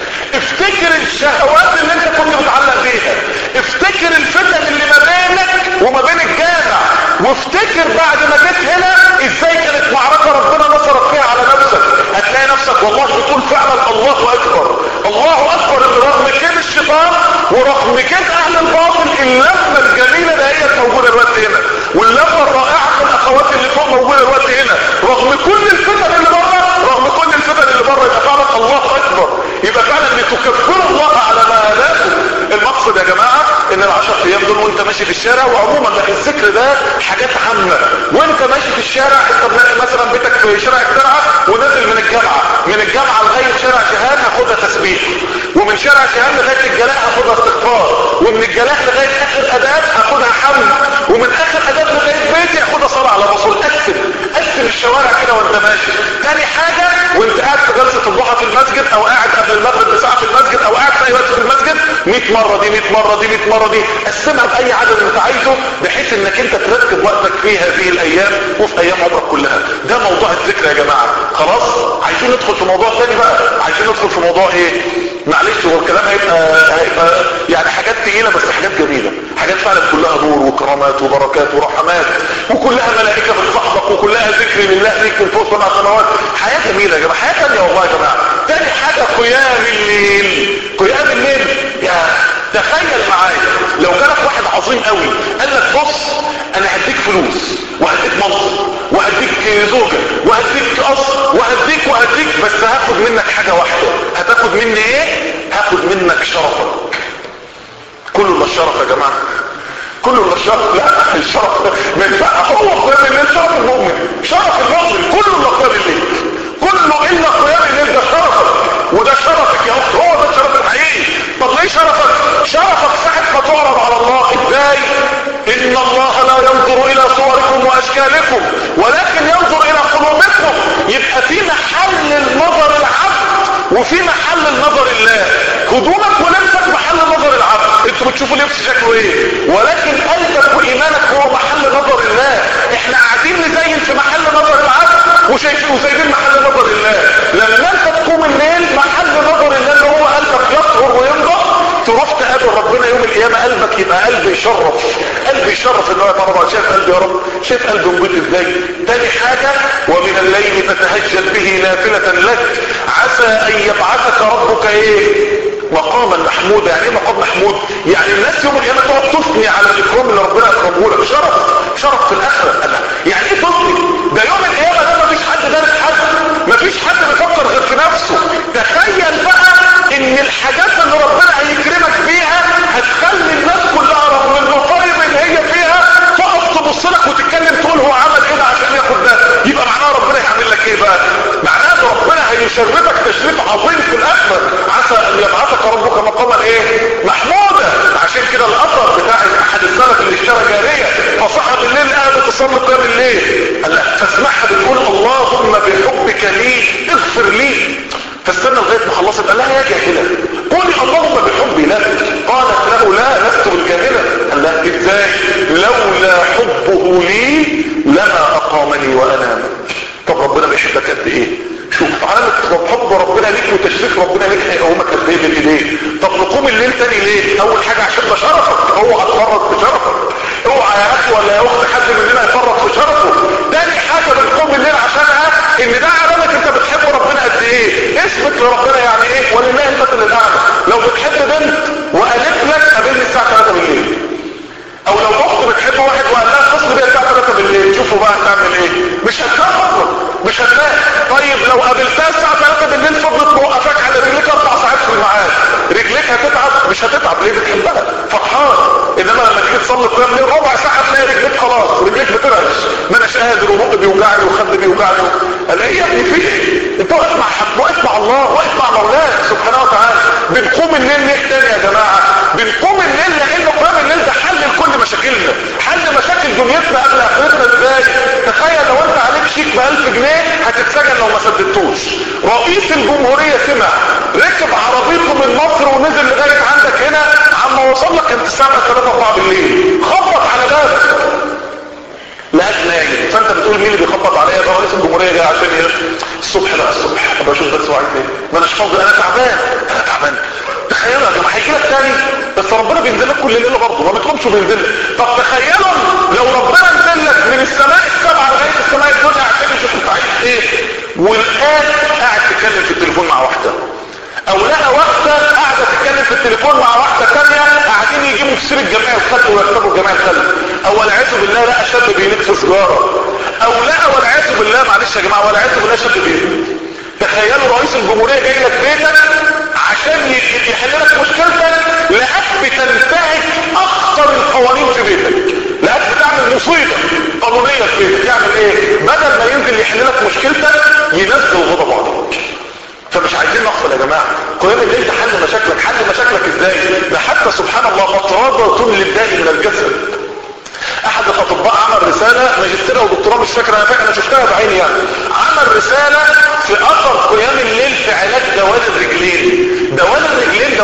افتكر الشهوات اللي انت كنت بتعلق بيها افتكر الفتن اللي ما بينك وما بين الجامع وافتكر بعد ما جيت هنا ازاي كانت معركة ربنا نصرك فيها على نفسك هتلاقي نفسك والله بتقول فعلا الله اكبر الله اكبر ان رغم كده الشيطان ورغم كده اهل الباطل اللفة الجميلة ده هي موجودة الوقت هنا واللفة الرائعة في الاخوات اللي فوق موجودة الوقت هنا رغم كل الفتن اللي بره رغم كل الفتن اللي بره يبقى فعلا الله اكبر يبقى فعلا لتكبروا الله على ما هداكم المقصد يا جماعة ان العشر ايام دول وانت ماشي في الشارع وعموما الذكر ده حاجات عامة وانت ماشي في الشارع انت مثلا بيتك في شارع الترعة ونازل من الجامعة من الجامعة لغاية شارع شهان هاخدها تسبيح ومن شارع شهان لغاية الجلاء هاخدها استغفار ومن الجلاء لغاية اخر اداب هاخدها حمد ومن اخر اداب لغاية بيتي هاخدها صلاة على الرسول قسم قسم الشوارع كده وانت ماشي تاني حاجة وانت قاعد في جلسة الضحى في المسجد او قاعد قبل المغرب بساعة في المسجد او قاعد في اي وقت في المسجد 100 مرة دي 100 مرة دي 100 مرة دي قسمها بأي عدد انت عايزه بحيث انك انت ترتب وقتك في هذه الايام وفي ايام عمرك كلها ده موضوع الذكر يا جماعة خلاص عايزين ندخل في موضوع تاني بقى عايزين ندخل في موضوع ايه معلش هو الكلام هيبقى هيبقى يعني حاجات تقيلة بس حاجات جميلة حاجات فعلا كلها نور وكرامات وبركات ورحمات وكلها ملائكة بتصاحبك وكلها ذكر لله ليك من فوق سبع سماوات حياة جميلة يا جماعة حياة تانية والله يا جماعة تاني حاجة قيام الليل قيام الليل يا تخيل معايا لو جالك واحد عظيم قوي قال لك بص انا هديك فلوس وهديك منصب وهديك زوجة وهديك قصر وهديك وهديك بس هاخد منك حاجة واحدة هتاخد مني ايه هاخد منك شرفك كله الا الشرف يا جماعة كله الا الشرف لا الشرف ما ينفع هو قيام الليل شرف المؤمن شرف المؤمن كله الا قيام الليل كله الا قيام الليل ده شرفك وده شرفك يا اخت هو ده الشرف الحقيقي طب ليه شرفك شرفك ساعة ما تعرض على الله ازاي ان الله لا ينظر الى صوركم واشكالكم ولكن ينظر الى قلوبكم يبقى في محل النظر العبد وفي محل النظر الله هدومك ولبسك محل نظر العبد انتوا بتشوفوا لبس شكله ايه ولكن قلبك وايمانك هو محل نظر الله احنا قاعدين نزين في محل نظر العبد وشايفين وسايبين محل نظر الله لما انت تقوم الليل محل نظر الله اللي هو قلبك يطهر وينضح تروح تقابل ربنا يوم القيامة قلبك يبقى قلب يشرف قلب يشرف ان هو طبعا شايف قلبي يا رب شايف قلبي نبيت ازاي تاني حاجة ومن الليل تتهجد به نافلة لك عسى ان يبعثك ربك ايه مقاما محمودا يعني ايه مقام محمود يعني الناس يوم القيامة تقعد تثني على الاكرام اللي ربنا اكرمه لك شرف شرف في الاخرة أنا. يعني ايه تثني ده يوم القيامة ده مفيش حد دارس حد مفيش حد بيفكر غير في نفسه تخيل بقى ان الحاجات اللي ربنا هيكرمك بيها هتخلي الناس كلها رغم المصايب اللي هي فيها تقف تبص لك وتتكلم تقول هو عمل كده عشان ياخد ده يبقى معناها ربنا هيعمل لك ايه بقى معناها ان ربنا هيشرفك تشريف عظيم في الاخره عسى ان يبعثك ربك مقاما ايه محمودا عشان كده الاثر بتاع احد السلف اللي اشترى جاريه فصحى بالليل قاعد تصلي قيام الليل قال لها فاسمعها بتقول اللهم بحبك لي اغفر لي فاستنى لغايه ما خلصت قال لها يا جاهله قولي اللهم بحبي لك قالت له لا لست بالجاهله قال لها ازاي لولا حبه لي لما اقامني وانام طب ربنا بيحبك قد ايه شوف علامة حب ربنا ليك وتشريف ربنا ليك هيقومك قد ايه بالايدين طب نقوم الليل تاني ليه اول حاجة عشان ده شرفك اوعى تفرط في شرفك اوعى يا اخي ولا يا اخت حد مننا يفرط في شرفه تاني حاجة بنقوم الليل عشانها ان ده علامة انت بتحب ربنا قد ايه اثبت لربنا يعني ايه ولله المثل الاعلى لو بتحب بنت وقالت لك قابلني الساعة 3 بالليل او لو اخت بتحب واحد وقال لها اتصل بيها الساعه 3 بالليل شوفوا بقى هتعمل ايه مش هتلاقي اصلا مش هتلاقي طيب لو قابلتها الساعه 3 بالليل فضلت موقفاك على رجليك اربع ساعات في الميعاد رجليك هتتعب مش هتتعب ليه بتحبها فرحان انما لما تيجي تصلي قيام ليل ربع ساعه تلاقي رجليك خلاص رجليك بترعش ما اناش قادر وبقي بيوجعني وخدي بيوجعني الاقي ايه يا ابني في ايه انت واقف مع حد واقف مع الله واقف مع مولاك سبحانه وتعالى بنقوم الليل ليه تاني يا جماعه بنقوم الليل لان قيام الليل ده حل لكل مشاكلنا حل مشاكل دنيتنا قبل اخرتنا ازاي تخيل لو انت عليك شيك ب 1000 جنيه هتتسجن لو ما سددتوش رئيس الجمهوريه سمع ركب عربيته من مصر ونزل لغايه عندك هنا عما وصل لك كانت الساعه 3 4 بالليل خبط على بابك لقاك نايم فانت بتقول مين اللي بيخبط عليا ده رئيس الجمهوريه جاي عشان ايه الصبح لا الصبح ابقى اشوف بس وعايز ايه ما اناش فاضي انا تعبان انا تعبان تخيلوا يا جماعه هيجي لك تاني بس ربنا بينزل لك كل ليله برضه ما بتقومش بينزل لك طب تخيلوا لو ربنا نزل لك من السماء السبعه لغايه السماء الدنيا عشان يشوف انت عايز ايه والان قاعد تتكلم في التليفون مع واحده او لقى واحده قاعده تتكلم في التليفون مع واحده ثانيه قاعدين يجيبوا في سيره الجمعيه الخلق ويكتبوا الجمعيه الخلق او والعياذ بالله لقى شاب بيلف سيجاره او لقى والعياذ بالله معلش يا جماعه والعياذ بالله شاب بيلف تخيلوا رئيس الجمهوريه جاي لك بيتك عشان يحل لك مشكلتك لقاك بتنتهك اخطر القوانين في بيتك لقاك بتعمل مصيبه قانونيه في بيتك يعمل ايه بدل ما ينزل يحل لك مشكلتك ينزل غضب عليك فمش عايزين نغفل يا جماعة قيام الليل ده حل مشاكلك حل مشاكلك ازاي ده حتى سبحان الله مطردة للداء من الجسد احد الاطباء عمل رسالة ماجستير او دكتوراه مش فاكر انا فاكر انا شفتها بعيني يعني عمل رسالة في اثر قيام الليل في علاج دوال الرجلين دوال الرجلين دوال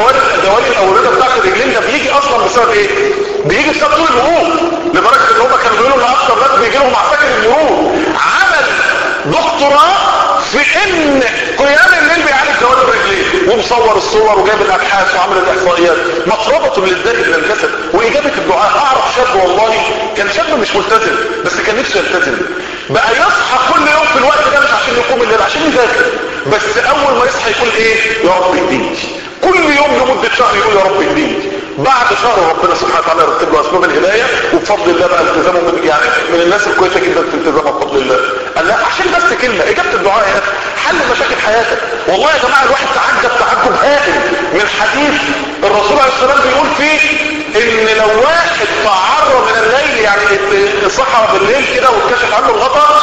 الجوانب الاوليه بتاعت الرجلين ده بيجي اصلا بسبب ايه بيجي بسبب طول المرور لدرجه ان هم كانوا بيقولوا ان اكتر ناس بيجي لهم عساكر المرور عمل دكتوراه في ان قيام الليل بيعالج جوانب الرجلين ومصور الصور وجايب الابحاث وعامل الاحصائيات مطربه للذات من الجسد واجابه الدعاء اعرف شاب والله كان شاب مش ملتزم بس كان نفسه يلتزم بقى يصحى كل يوم في الوقت ده مش عشان يقوم الليل عشان يذاكر بس اول ما يصحى يقول ايه يا رب اهديني كل يوم لمدة شهر يقول يا رب اهديني بعد شهر ربنا سبحانه وتعالى يرتب له اسباب الهدايه وبفضل الله بقى التزامه من يعني من الناس الكويسه جدا في التزامها بفضل الله قال لا عشان بس كلمه اجابه الدعاء يا اخي حل مشاكل حياتك والله يا جماعه الواحد تعجب تعجب هائل من حديث الرسول عليه السلام بيقول فيه ان لو واحد تعرى من الليل يعني صحى بالليل كده واتكشف عنه الغطاء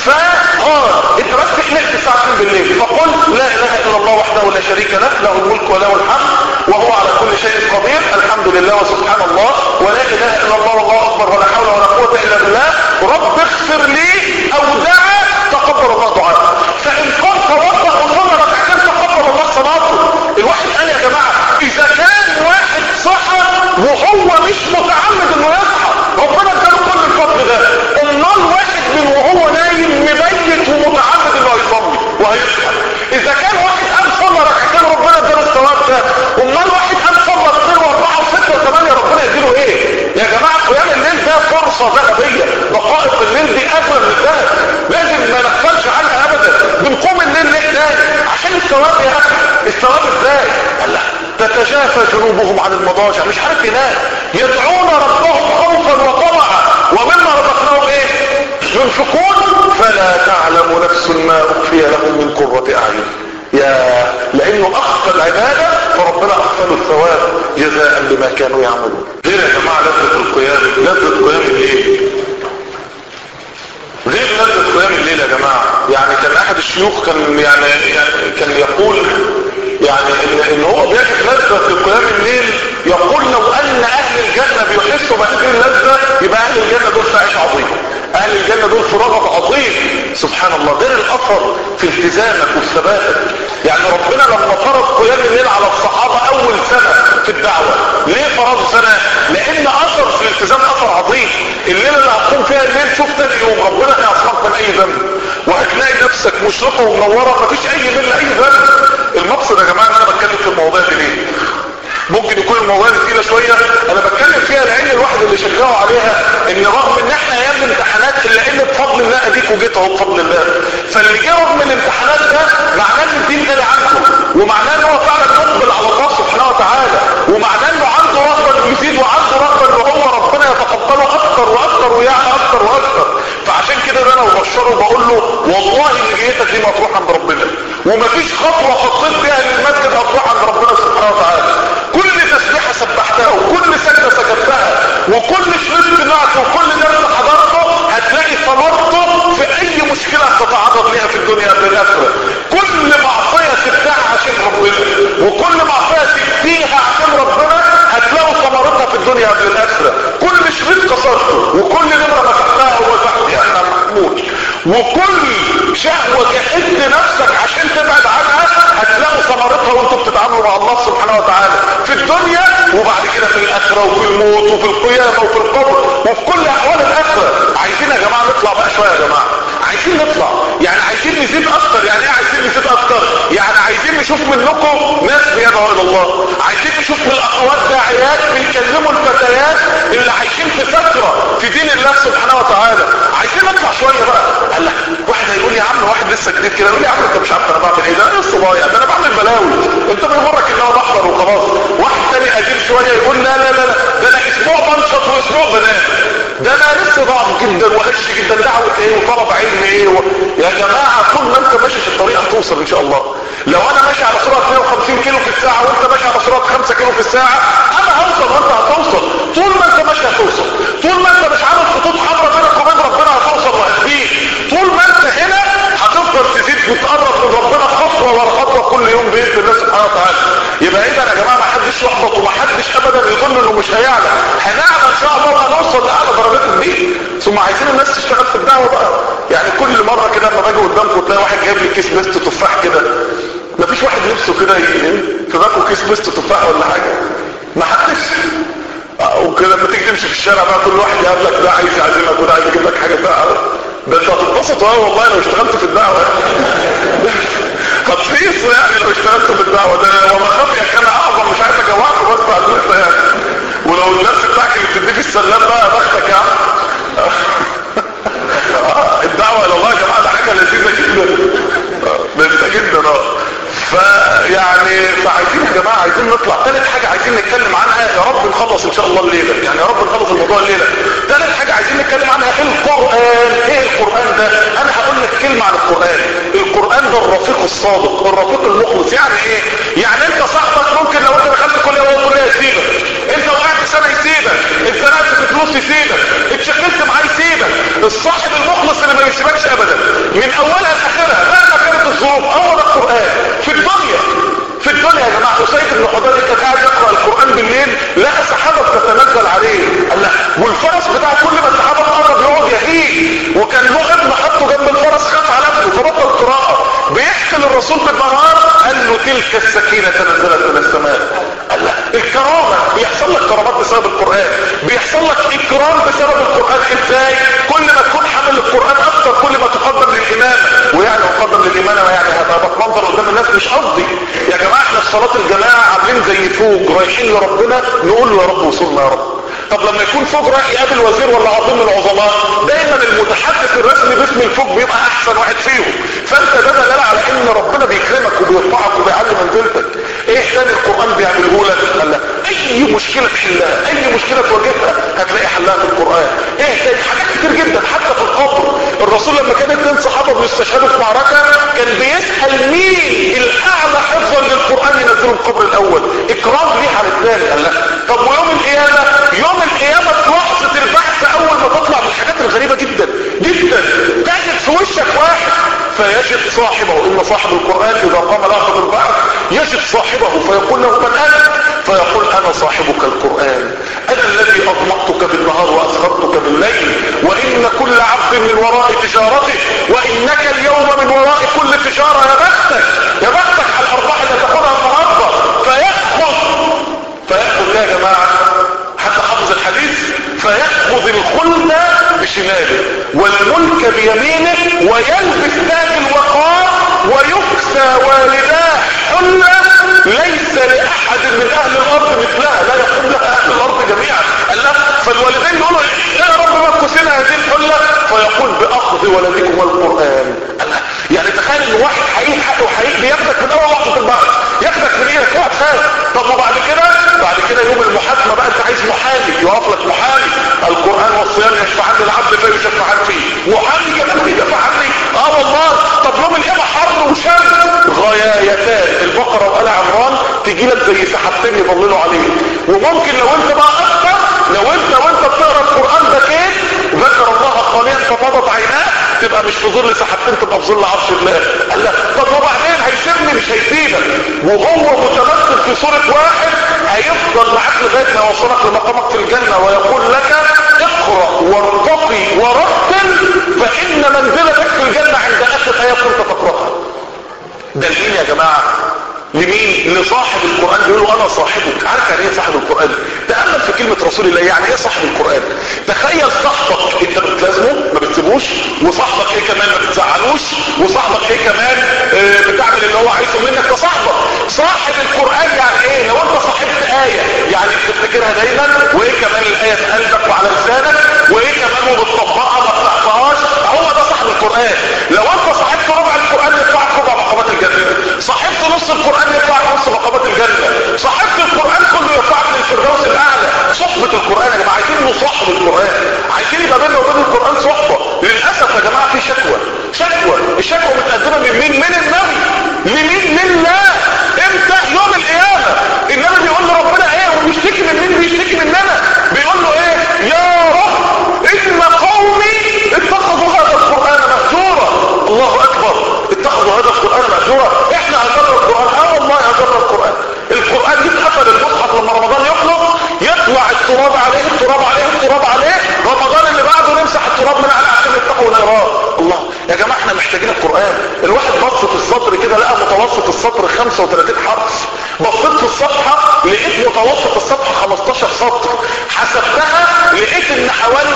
فقال انت بس حلقت الساعه 2 بالليل فقل لا اله الا الله وحده لا شريك له له الملك وله الحمد وهو على كل شيء قدير الحمد لله وسبحان الله ولا اله الا الله والله اكبر ولا حول ولا قوه الا بالله رب اغفر لي او دعا تقبل الله دعاءه فان قام توضا وصلى ركعتين تقبل الله صلاته الواحد قال يا جماعه اذا كان واحد صحى وهو مش متعمد انه يصحى ربنا اداله كل الفضل ده امال واحد من وهو نايم مبيت ومتعمد انه يصلي وهيصحى اذا كان واحد قام صلى ركعتين ربنا اداله الثواب ده امال واحد قام صلى اثنين واربعه وسته وثمانيه ربنا يديله ايه يا جماعه قيام الليل ده فرصه ذهبيه دقائق الليل دي اغلى من الذهب لازم ما نغفلش عنها ابدا بنقوم الليل ليه تاني عشان الثواب يا اخي الثواب ازاي قال لا تتجافى جنوبهم عن المضاجع مش عارف ينام يدعون ربهم خوفا وطمعا ومما رزقناهم ايه ينفقون فلا تعلم نفس ما اخفي لهم من قرة اعين يا لانه اخفى العبادة فربنا اخفى له الثواب جزاء بما كانوا يعملون غير يا جماعة لذة القيام لذة قيام الليل غير لذة قيام الليل يا جماعة يعني كان احد الشيوخ كان يعني, يعني كان يقول يعني ان, إن هو بيجد لذة في قيام الليل يقول لو ان اهل الجنة بيحسوا بهذه اللذة يبقى اهل الجنة دول في عيش عظيم اهل الجنة دول في رغب عظيم سبحان الله غير الاثر في التزامك وثباتك يعني ربنا لما فرض قيام الليل على الصحابة اول سنة في الدعوة ليه فرض سنة لان اثر في الالتزام اثر عظيم الليلة اللي هتقوم فيها الليل شوف تاني يوم ربنا هيعصمك من اي ذنب وهتلاقي نفسك مشرقة ومنورة مفيش اي من اي ذنب المقصد يا جماعة ان انا بتكلم في الموضوع ده ليه ممكن يكون الموضوع تقيلة شوية انا بتكلم فيها لان الواحد اللي شجعه عليها ان رغم ان احنا ايام الامتحانات الا ان بفضل الله اديك وجيت اهو بفضل الله فاللي جه رغم الامتحانات ده معناه ان الدين غني عنده ومعناه ان هو فعلا مقبل على الله سبحانه وتعالى ومعناه انه عنده رغبه انه يزيد وعنده رغبه ان هو ربنا يتقبله اكتر واكتر ويعلى اكتر واكتر فعشان كده ده انا ببشره وبقول له والله ان جيتك دي مطروح عند ربنا ومفيش خطوه خطيت بيها للمسجد هتروح عند ربنا سبحانه وتعالى كل تسبيحه سبحتها وكل سجده سجدتها وكل شريط سمعته وكل درس حضرته هتلاقي ثمرته في اي مشكله تتعرض ليها في الدنيا قبل الاخره كل معصيه سبتها عشان ربنا وكل معصيه سبتيها عشان ربنا هتلاقوا ثمرتها في الدنيا قبل الاخره كل شريط كسرته وكل نمره مسحتها ومسحتها انا محمود وكل شهوه جهزت نفسك عشان تبعد عنها هتلاقوا ثمرتها وانتوا بتتعاملوا مع الله سبحانه وتعالى في الدنيا وبعد كده في الاخره وفي الموت وفي القيامه وفي القبر وفي كل احوال الاخره عايزين يا جماعه نطلع بقى شويه يا جماعه عايزين نطلع يعني عايزين نزيد اكتر يعني ايه عايزين نزيد اكتر يعني عايزين نشوف منكم ناس بيدعوا الى الله عايزين نشوف من الاخوات داعيات بيكلموا الفتيات اللي عايشين في فتره في دين الله سبحانه وتعالى عايزين نطلع شويه بقى قال لك واحد هيقول لي يا عم واحد لسه جديد كده يقول لي يا عم انت مش عارف انا بعمل ايه ده انا لسه ضايع ده انا بعمل بلاوي انت بيمرك ان انا بحضر وخلاص واحد تاني قديم شويه يقول لا لا لا لا ده انا اسبوع بنشط واسبوع بنام ده انا لسه ضعف جدا وهش جدا دعوه ايه وطلب علم ايه و... يا جماعه طول ما انت ماشي في الطريق هتوصل ان شاء الله لو انا ماشي على سرعه 150 كيلو في الساعه وانت ماشي على سرعه 5 كيلو في الساعه انا هوصل وانت هتوصل طول ما انت ماشي هتوصل طول ما انت مش عامل خطوط حمراء بينك وبين ربنا هتوصل وهتزيد طول ما انت هنا هتفضل تزيد وتقرب من ربنا خطوه ورا خطوه كل يوم باذن الله سبحانه وتعالى يبقى اذا يا جماعه ما حدش يحبط وما حدش ابدا يظن انه مش هيعلى هنعلى ان شاء الله وهنوصل لاعلى درجات الدين ثم عايزين الناس تشتغل في الدعوه بقى يعني كل مره كده لما باجي قدامكم تلاقي واحد جايب لي كيس بيست تفاح كده مفيش واحد نفسه كده ي- في باكو كيس بيست تفاح ولا حاجة ما حدش وكده لما تيجي تمشي في الشارع بقى كل واحد يقابلك ده عايز يعزمك وده عايز يجيب لك حاجه بقى ده انت هتتبسط اه والله لو اشتغلت في الدعوه هتفيص يعني لو اشتغلت في الدعوه ده وما خفي كان اعظم مش عايز اجوعكم بس بعد كده يعني ولو النفس بتاعك اللي بتديك السلام بقى يا بختك يا عم آه، الدعوه الى الله يا جماعه ده حاجه لذيذه جدا آه، لذيذه جدا اه فيعني فعايزين يا جماعه عايزين نطلع ثالث حاجه عايزين نتكلم عنها يا رب نخلص ان شاء الله الليله يعني يا رب نخلص الموضوع الليله ثالث حاجه عايزين نتكلم عنها القران ايه القران ده انا هقول لك كلمه عن القران القران ده الرفيق الصادق الرفيق المخلص يعني ايه يعني انت صاحبك ممكن لو انت دخلت كليه وهو كليه يسيبك انت وقعت سنه يسيبك اتزنقت في فلوس يسيبك اتشغلت معاه يسيبك الصاحب المخلص اللي ما بيسيبكش ابدا من اولها لاخرها مهما كانت الظروف هو ده القران في الدنيا في الدنيا يا جماعه اسيد بن حضير كان قاعد يقرا القران بالليل لقى سحابه بتتنزل عليه قال لا والفرس بتاعه كل ما السحابه تقرب يقعد يهيج وكان له ابن حطه جنب الفرس خاف على ابنه فبطل قراءه بيحكي للرسول بالنهار قال له تلك السكينه نزلت من السماء قال لا الكرامه بيحصل لك كرامات بسبب القران بيحصل لك اكرام بسبب القران ازاي كل ما تكون حامل القران اكتر كل ما تقدم للامامه ويعني مقدم للامامه يعني هبقى بتمنظر قدام الناس مش قصدي يا جماعه احنا في صلاه الجماعه عاملين زي فوق رايحين لربنا نقول له يا رب وصلنا يا رب طب لما يكون فوق رايح يقابل وزير ولا عظيم العظماء دايما المتحدث الرسمي باسم الفوق بيبقى احسن واحد فيهم فانت ده دلاله على ان ربنا بيكرمك وبيرفعك وبيعلي منزلتك ايه تاني القران بيعمله لك قال لك اي مشكله تحلها اي مشكله تواجهها هتلاقي حلها في القران ايه تاني حاجات كتير جدا حتى في القبر الرسول لما كان اتنين صحابه بيستشهدوا في معركه كان بيسال مين الاعلى حفظا للقران ينزله القبر الاول اكرام ليه على الثاني قال لا طب ويوم القيامه يوم القيامه في لحظه البحث اول ما تطلع من الحاجات الغريبه جدا جدا تجد في وشك واحد فيجد صاحبه ان صاحب القران اذا قام لاحظ البحث يجد صاحبه فيقول له من انت فيقول انا صاحبك القران انا الذي اضمأتك بالنهار واسخرتك بالليل وان كل عبد من وراء تجارته وانك اليوم من وراء كل تجاره يا بختك يا بختك على الارباح اللي تاخدها النهارده فياخذ فياخذ يا جماعه حتى حافظ الحديث فيأخذ الخلد بشماله والملك بيمينه ويلبس تاج الوقار ويكسى والداه حلة ليس لأحد من أهل الأرض مثلها لا يقول لها أهل الأرض جميعا قال لا فالوالدين يقولوا يا رب ما كسينا هذه الحلة فيقول بأخذ ولدكم القرآن قال لا. يعني تخيل ان واحد حقيقي حقه حقيقي بياخدك من اول لحظه البعث ياخدك من ايدك اوعى تخاف طب وبعد كده بعد كده يوم المحاكمه بقى انت عايز محامي يقف لك محامي القران والصيام يشفعان للعبد فيشفعان فيه محامي كمان بيدافع عني اه والله طب يوم القيامه حر وشر غايتان البقره وال عمران تجي لك زي سحابتين يضللوا عليك وممكن لو انت بقى اكتر لو انت وانت بتقرا القران ده كده ذكر الله خاليا ففاضت عيناه تبقى مش في ظل سحابتين تبقى في ظل عرش الله قال لك طب وبعدين هيسيبني مش هيسيبك وهو متمثل في صورة واحد هيفضل معاك لغاية ما يوصلك لمقامك في الجنة ويقول لك اقرأ وارتقي ورتل فإن منزلتك في الجنة عند آخر آية كنت تقرأها ده لمين يا جماعة لمين لصاحب القرآن بيقول له انا صاحبك عارف يعني ايه صاحب القرآن تأمل في كلمة رسول الله يعني ايه صاحب القرآن تخيل صاحبك انت بتلازمه ما بتسيبوش وصاحبك ايه كمان ما بتزعلوش وصاحبك ايه كمان اه بتعمل اللي هو عايزه منك ده صاحبك صاحب القرآن يعني ايه لو انت صاحبت آية يعني بتفتكرها دايما وايه كمان الآية في قلبك وعلى لسانك وايه كمان وبتطبقها ما بتحفظهاش هو ده صاحب القرآن لو انت صاحبت ربع القرآن يطلعك ربع مقامات الجنة صاحبت نص القرآن يطلعك نص مقامات الجنة صاحبت القرآن كله يطلعك للفردوس الأعلى صحبة القرآن يا جماعة عايزين نصاحب القرآن عايزين يبقى بيننا وبين القرآن صحبة للأسف يا جماعة في شكوى شكوى الشكوى متقدمة من مين من النبي لمين لله امتى يوم القيامة النبي بيقول لربنا ايه وبيشتكي من مين بيشتكي مننا بيقول له ايه يا رب ان قومي اتخذوا هذا القرآن مهجورا الله اكبر اتخذوا هذا القرآن مهجورا احنا هجرنا القرآن اه والله هجرنا القرآن القرآن يتقفل المصحف لما رمضان يخلص يطلع التراب عليه التراب عليه التراب عليه رمضان اللي بعده نمسح التراب من عليه عشان يتقوا نقراه الله يا جماعة احنا محتاجين القرآن الواحد بص في السطر كده لقى متوسط السطر 35 حرف بصيت في الصفحة لقيت متوسط الصفحة 15 سطر حسبتها لقيت ان حوالي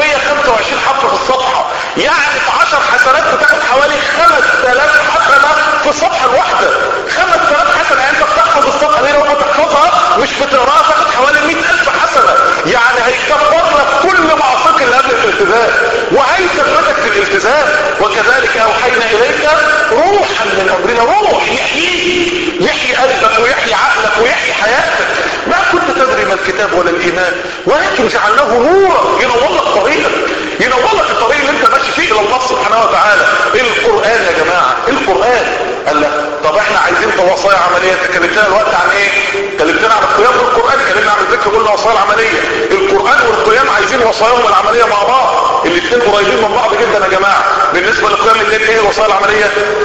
525 حرف في الصفحة يعني في 10 حسنات بتاخد حوالي 5000 حسنة في الصفحة الواحدة 5000 حسنة يعني انت بتحفظ الصفحة دي لو بتحفظها مش بتقراها تاخد حوالي 100000 حسنة يعني هيكفر لك كل معصيك اللي قبل الالتزام وهيثبتك في الالتزام وكذلك اوحينا اليك روحا من امرنا روح يحييك يحيي قلبك ويحيي عقلك ويحيي حياتك ما كنت تدري ما الكتاب ولا الايمان ولكن جعلناه نورا ينور لك طريقك ينور لك الطريق اللي انت ماشي فيه الى الله سبحانه وتعالى القران يا جماعه القران قال لا طب احنا عايزين وصايا عمليه تكلمتنا الوقت عن ايه تكلمتنا عن القيام بالقران اتكلمنا عن الذكر قلنا وصايا العمليه القران والقيام عايزين وصاياهم العمليه مع بعض الاثنين قريبين من بعض جدا يا جماعه بالنسبه لقيام الليل ايه الوصايا العمليه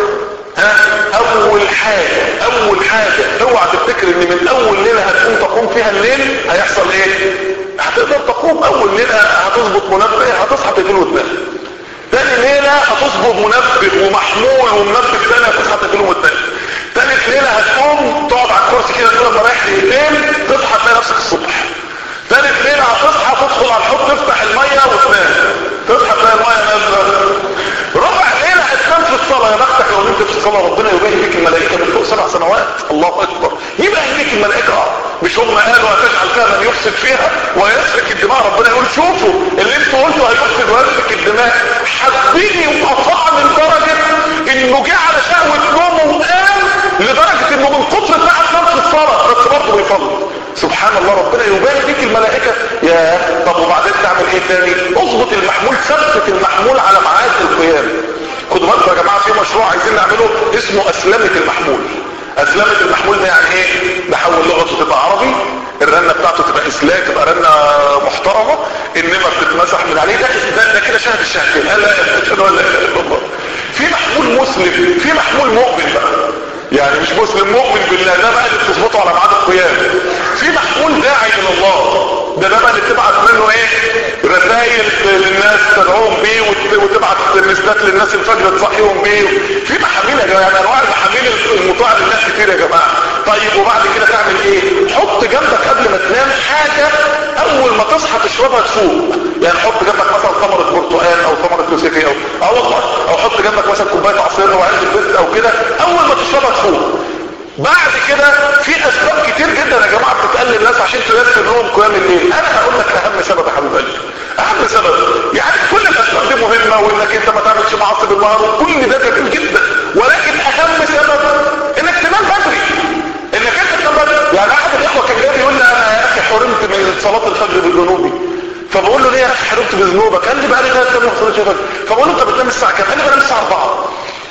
ها اول حاجة اول حاجة اوعى تفتكر ان من اول ليلة هتقوم تقوم فيها الليل هيحصل ايه هتقدر تقوم اول ليلة هتظبط منبه هتصحى تقفل وتنام تاني ليلة هتظبط منبه ومحمول ومنبه تاني هتصحى تقفل وتنام تالت ليلة هتقوم تقعد على الكرسي كده تقول لما رايح دقيقتين تصحى تلاقي نفسك الصبح تالت ليلة هتصحى تدخل على الحوض تفتح المية وتنام تصحى تلاقي المية نازلة ربع ليلة هتنام في الصلاة يا بختك لو نمت في الصلاة ربنا يبين بك الملائكة من فوق سبع سنوات الله اكبر يبين بك الملائكة اه مش هم قالوا هتجعل فيها من يفسد فيها ويسفك الدماء ربنا يقول شوفوا اللي انتوا قلتوا هيفسد ويسفك الدماء حابين يبقى من درجة انه جه على شهوة نومه وقام لدرجة انه من كتر تعب نام في الصلاة بس برضه بيفضل سبحان الله ربنا يبارك فيك الملائكة يا طب وبعدين تعمل ايه تاني اظبط المحمول ثبت المحمول على ميعاد القيام خدوا بالكم يا جماعة في مشروع عايزين نعمله اسمه اسلمة المحمول اسلمة المحمول ده يعني ايه نحول لغته تبقى عربي الرنة بتاعته تبقى اسلاك تبقى رنة محترمة انما بتتمسح من عليه ده ده, ده كده شهد الشهدين لا لا لا لا لا في محمول مسلم في محمول مؤمن بقى يعني مش مسلم مؤمن بالله ده بقى اللي بتظبطه على ميعاد القيام في محمول داعي الى الله ده ده بقى اللي بتبعت منه ايه رسائل للناس تدعوهم بيه وتبعت مسدات للناس الفجر تصحيهم بيه في محاميل يا جماعه يعني انواع المحاميل المطاع للناس كتير يا جماعه طيب وبعد كده تعمل ايه حط جنبك قبل ما تنام حاجه اول ما تصحى تشربها تفوق يعني حط جنبك مثلا ثمره برتقال او ثمره يوسفي او اه والله او حط جنبك مثلا كوبايه عصير او علبه بيت او كده اول ما تشربها تفوق بعد كده في اسباب كتير جدا يا جماعه بتتقال للناس عشان تيسر لهم قيام الليل انا هقول لك اهم سبب يا حبيب قلبي اهم سبب يعني كل الاسباب دي مهمه وانك انت ما تعملش معاصي بالنهار وكل ده جميل جدا ولكن اهم سبب انك تنام بدري انك انت تنام بدري يعني احد الاخوه كان جاي يقول لي انا يا اخي حرمت من صلاه الفجر بذنوبي فبقول له ليه يا اخي حرمت بذنوبك قال لي بقى لي ثلاث ايام ما صليتش الفجر فبقول له انت بتنام الساعه كام قال لي بنام الساعه 4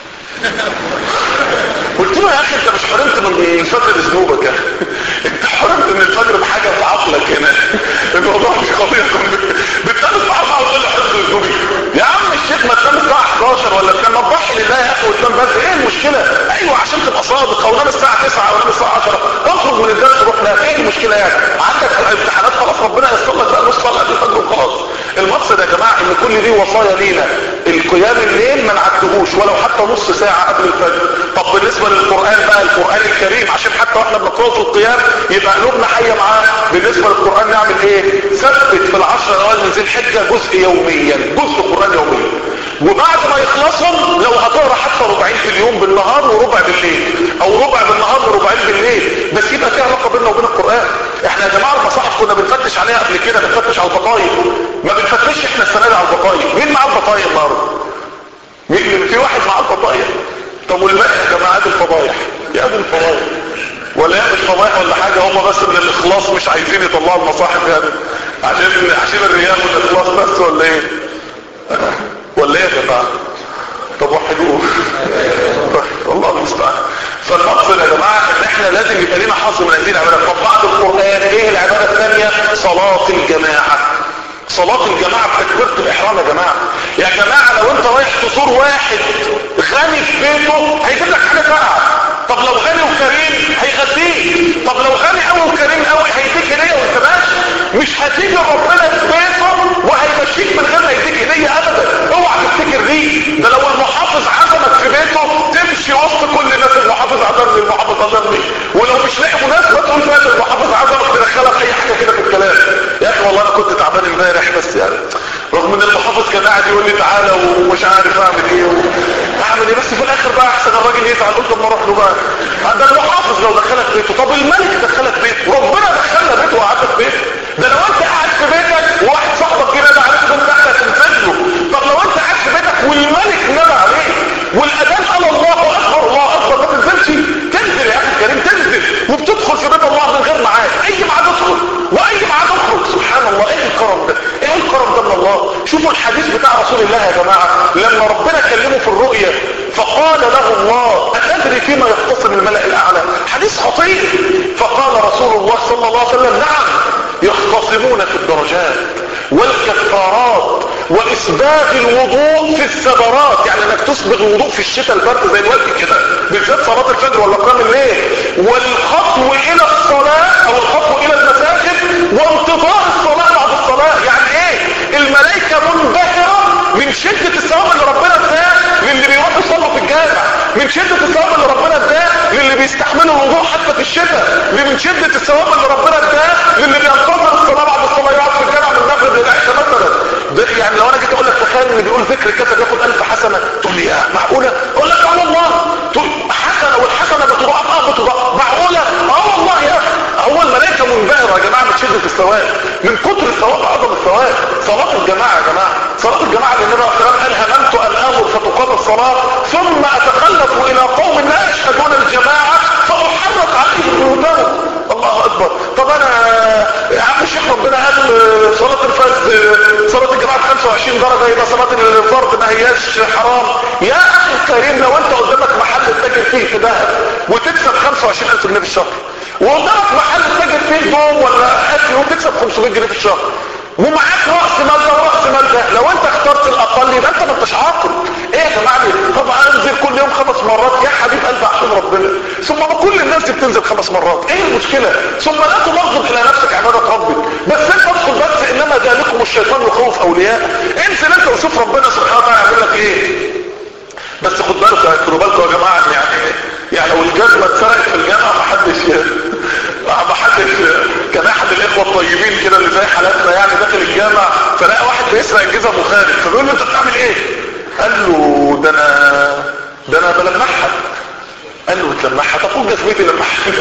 قلت له يا اخي انت مش حرمت من الفجر بذنوبك يعني انت حرمت من الفجر بحاجه في عقلك هنا الموضوع مش قضيه بتنام الساعه 4 وتقول لي حرمت بذنوبي يا عم الشيخ ما تنام الساعه 11 ولا تنام نضحي لله يا اخي وتنام بس ايه المشكله ايوه عشان تبقى صادق او نام الساعه 9 او نام الساعه 10 اخرج من الدرس روح نام ايه المشكله يعني عندك امتحانات خلاص ربنا يستر لك بقى نص صلاه قبل الفجر وخلاص المقصد يا جماعه ان كل دي وصايا لينا القيام الليل ما نعدهوش ولو حتى نص ساعه قبل الفجر طب بالنسبه للقران بقى القران الكريم عشان حتى واحنا بنقراه في القيام يبقى قلوبنا حيه معاه بالنسبه للقران نعمل ايه ثبت في العشر الاوائل من ذي الحجه جزء يوميا جزء قران يوميا وبعد ما يخلصهم لو هتقرا حتى ربعين في اليوم بالنهار وربع بالليل او ربع بالنهار وربعين بالليل بس يبقى في علاقه بيننا وبين القران احنا يا جماعه المصاحف كنا بنفتش عليها قبل كده بنفتش على البطايق ما بنفتش احنا السنه دي على البطايق مين معاه البطايق النهارده مين في واحد معاه البطايق طب والباقي يا جماعه دي الفضايح يا دي الفضايح ولا هي مش فضايح ولا حاجه هم بس من الاخلاص مش عايزين يطلعوا المصاحف يعني عشان عشان الرياء والاخلاص بس ولا ايه ولا ايه يا جماعه طب وحدوه الله المستعان فالمقصد يا جماعه ان احنا لازم يبقى لنا حظ من هذه العبادات طب بعد القران ايه العباده الثانيه صلاه الجماعه صلاة الجماعة بتكبيرة الإحرام يا جماعة يا جماعة لو أنت رايح تزور واحد غني في بيته هيجيب لك حاجة ساقعة طب لو غني وكريم هيغديك طب لو غني قوي وكريم قوي هيديك هدية وأنت ماشي مش هتيجي ربنا في بيته وهيمشيك من غير ما يديك هدية أبدا اوعى تفتكر دي ده لو ذنبي ولو مش لاقي مناسبه تقول فيها المحافظ عايز اعرف تدخلها في اي حاجه كده في الكلام يا اخي والله انا كنت تعبان امبارح بس يعني رغم ان المحافظ كان قاعد يقول لي تعالى ومش عارف اعمل ايه و... اعمل ايه بس في الاخر بقى احسن الراجل يزعل قلت اما اروح له بقى ده المحافظ لو دخلك بيته طب الملك دخلك بيته ربنا دخلنا بيته وقعدك بيته ده لو انت قاعد في بيتك وواحد صاحبك كده ده عليك انت تحت هتنفذ له طب لو انت قاعد في بيتك والملك نادى عليك والاذان قال الله اكبر الله اكبر ما تنزلش تنزل يا اخي الكريم تنزل وبتدخل في بيت الله من غير ميعاد اي ميعاد ادخل واي ميعاد اخرج سبحان الله ايه الكرم ده ايه الكرم ده من الله شوفوا الحديث بتاع رسول الله يا جماعه لما ربنا كلمه في الرؤيا فقال له الله اتدري فيما يختصم الملأ الاعلى حديث خطير فقال رسول الله صلى الله عليه وسلم نعم يختصمون في الدرجات والكفارات واسباغ الوضوء في الثمرات يعني انك تسبغ الوضوء في الشتاء البرد زي الوقت كده بالذات صلاه الفجر ولا قيام الليل والخطو الى الصلاه او الخطو الى المساجد وانتظار الصلاه بعد الصلاه يعني ايه الملائكه منبهره من شده الثواب اللي ربنا اداه للي بيروحوا يصلوا في الجامع من شده الثواب اللي ربنا اداه للي بيستحملوا الوضوء حتى في الشتاء من شده الثواب اللي ربنا اداه للي بينتظر الصلاه بعد الصلاه يقعد في الجامع من المغرب للعشاء مثلا ده يعني لو انا جيت اقول لك تخيل ان بيقول ذكر كذا بياخد 1000 حسنه تقول لي يا معقوله اقول لك اه والله تقول حسنه والحسنه بتضاعف اه بتضاعف معقوله اه والله يا اخي هو الملائكه منبهره يا جماعه من شده الثواب من كتر الثواب اعظم الثواب صلاه الجماعه يا جماعه صلاه الجماعه اللي النبي عليه الصلاه والسلام قال هممت ان امر فتقام الصلاه ثم اتخلف الى قوم لا يشهدون الجماعه فاحرق عليهم بيوتهم الله اكبر طب انا يا عم الشيخ ربنا قال صلاه الفجر صلاه الجماعه ب 25 درجه يبقى صلاه الفرض ما هياش حرام يا اخي الكريم لو انت قدامك محل تتاجر فيه في ذهب وتكسب 25000 جنيه في الشهر وقدامك محل تتاجر فيه دوم ولا اكل وتكسب 500 جنيه في الشهر ومعاك راس مال ده وراس مال ده لو انت اخترت الاقل يبقى انت ما انتش عاقل ايه يا جماعه طب انزل كل يوم خمس مرات يا حبيب قلب عشان ربنا ثم ما كل الناس دي بتنزل خمس مرات ايه المشكله ثم لا تمغض الى نفسك عباده ربك بس انت ادخل بس انما ذلكم الشيطان يخوف اولياء انزل انت وشوف ربنا سبحانه وتعالى يعمل لك ايه بس خد بالكم خدوا بالكم يا جماعه يعني يعني لو الجزمه اتسرقت في الجامعه ما حدش ما حدش كان احد الاخوه الطيبين كده اللي زي حالاتنا يعني داخل الجامع فلقى واحد بيسرق الجزم وخارج فبيقول له انت بتعمل ايه؟ قال له ده انا ده انا بلمعها قال له بتلمعها طب خد جزمتي لمعها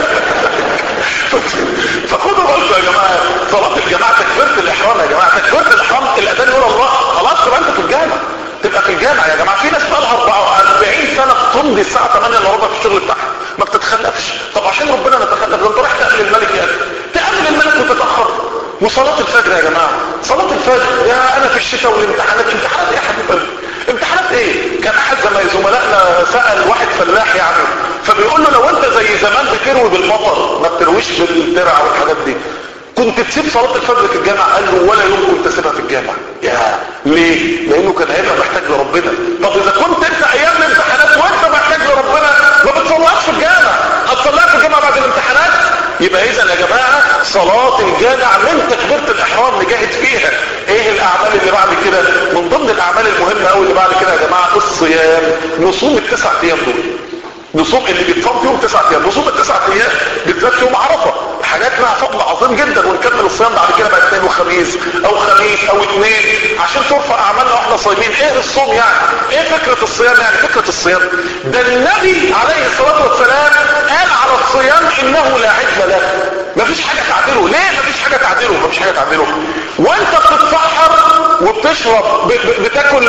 فخدوا بالكم يا جماعه صلاه الجماعه تكبيره الاحرام يا جماعه تكبيره الاحرام الاذان يقول الله خلاص تبقى انت في الجامع تبقى في الجامع يا جماعه في ناس بقى لها 44 سنه بتمضي الساعه 8 الا ربع في الشغل بتاعها ما بتتخلفش طب عشان ربنا نتخلف ده انت رايح تقابل الملك يا اخي تقابل الملك وتتاخر وصلاه الفجر يا جماعه صلاه الفجر يا انا في الشتاء والامتحانات امتحانات ايه يا حبيب قلبي امتحانات ايه كان احد زملائنا سال واحد فلاح يعني فبيقول له لو انت زي زمان بتروي بالمطر ما بترويش بالترع والحاجات دي كنت تسيب صلاة الفجر في الجامع قال له ولا يوم كنت اسيبها في الجامع يا ليه لانه كان هيبقى محتاج لربنا طب اذا كنت انت ايام الامتحانات وانت محتاج لربنا ما بتصليهاش في الجامع هتصليها في الجامع بعد الامتحانات يبقى اذا يا جماعة صلاة الجامع من تكبيرة الاحرام نجاهد فيها ايه الاعمال اللي بعد كده من ضمن الاعمال المهمة قوي اللي بعد كده يا جماعة الصيام نصوم التسع ايام دول نصوم اللي بيتصام فيهم تسعة ايام نصوم التسعة ايام بالذات يوم عرفة حاجات لها فضل عظيم جدا ونكمل الصيام بعد كده بقى اثنين وخميس او خميس او اثنين عشان ترفع اعمالنا واحنا صايمين ايه الصوم يعني ايه فكرة الصيام يعني فكرة الصيام ده النبي عليه الصلاة والسلام قال على الصيام انه لا عدل له مفيش حاجة تعدله ليه مفيش حاجة تعدله مفيش حاجة تعدله وانت بتتسحر وبتشرب ب ب بتاكل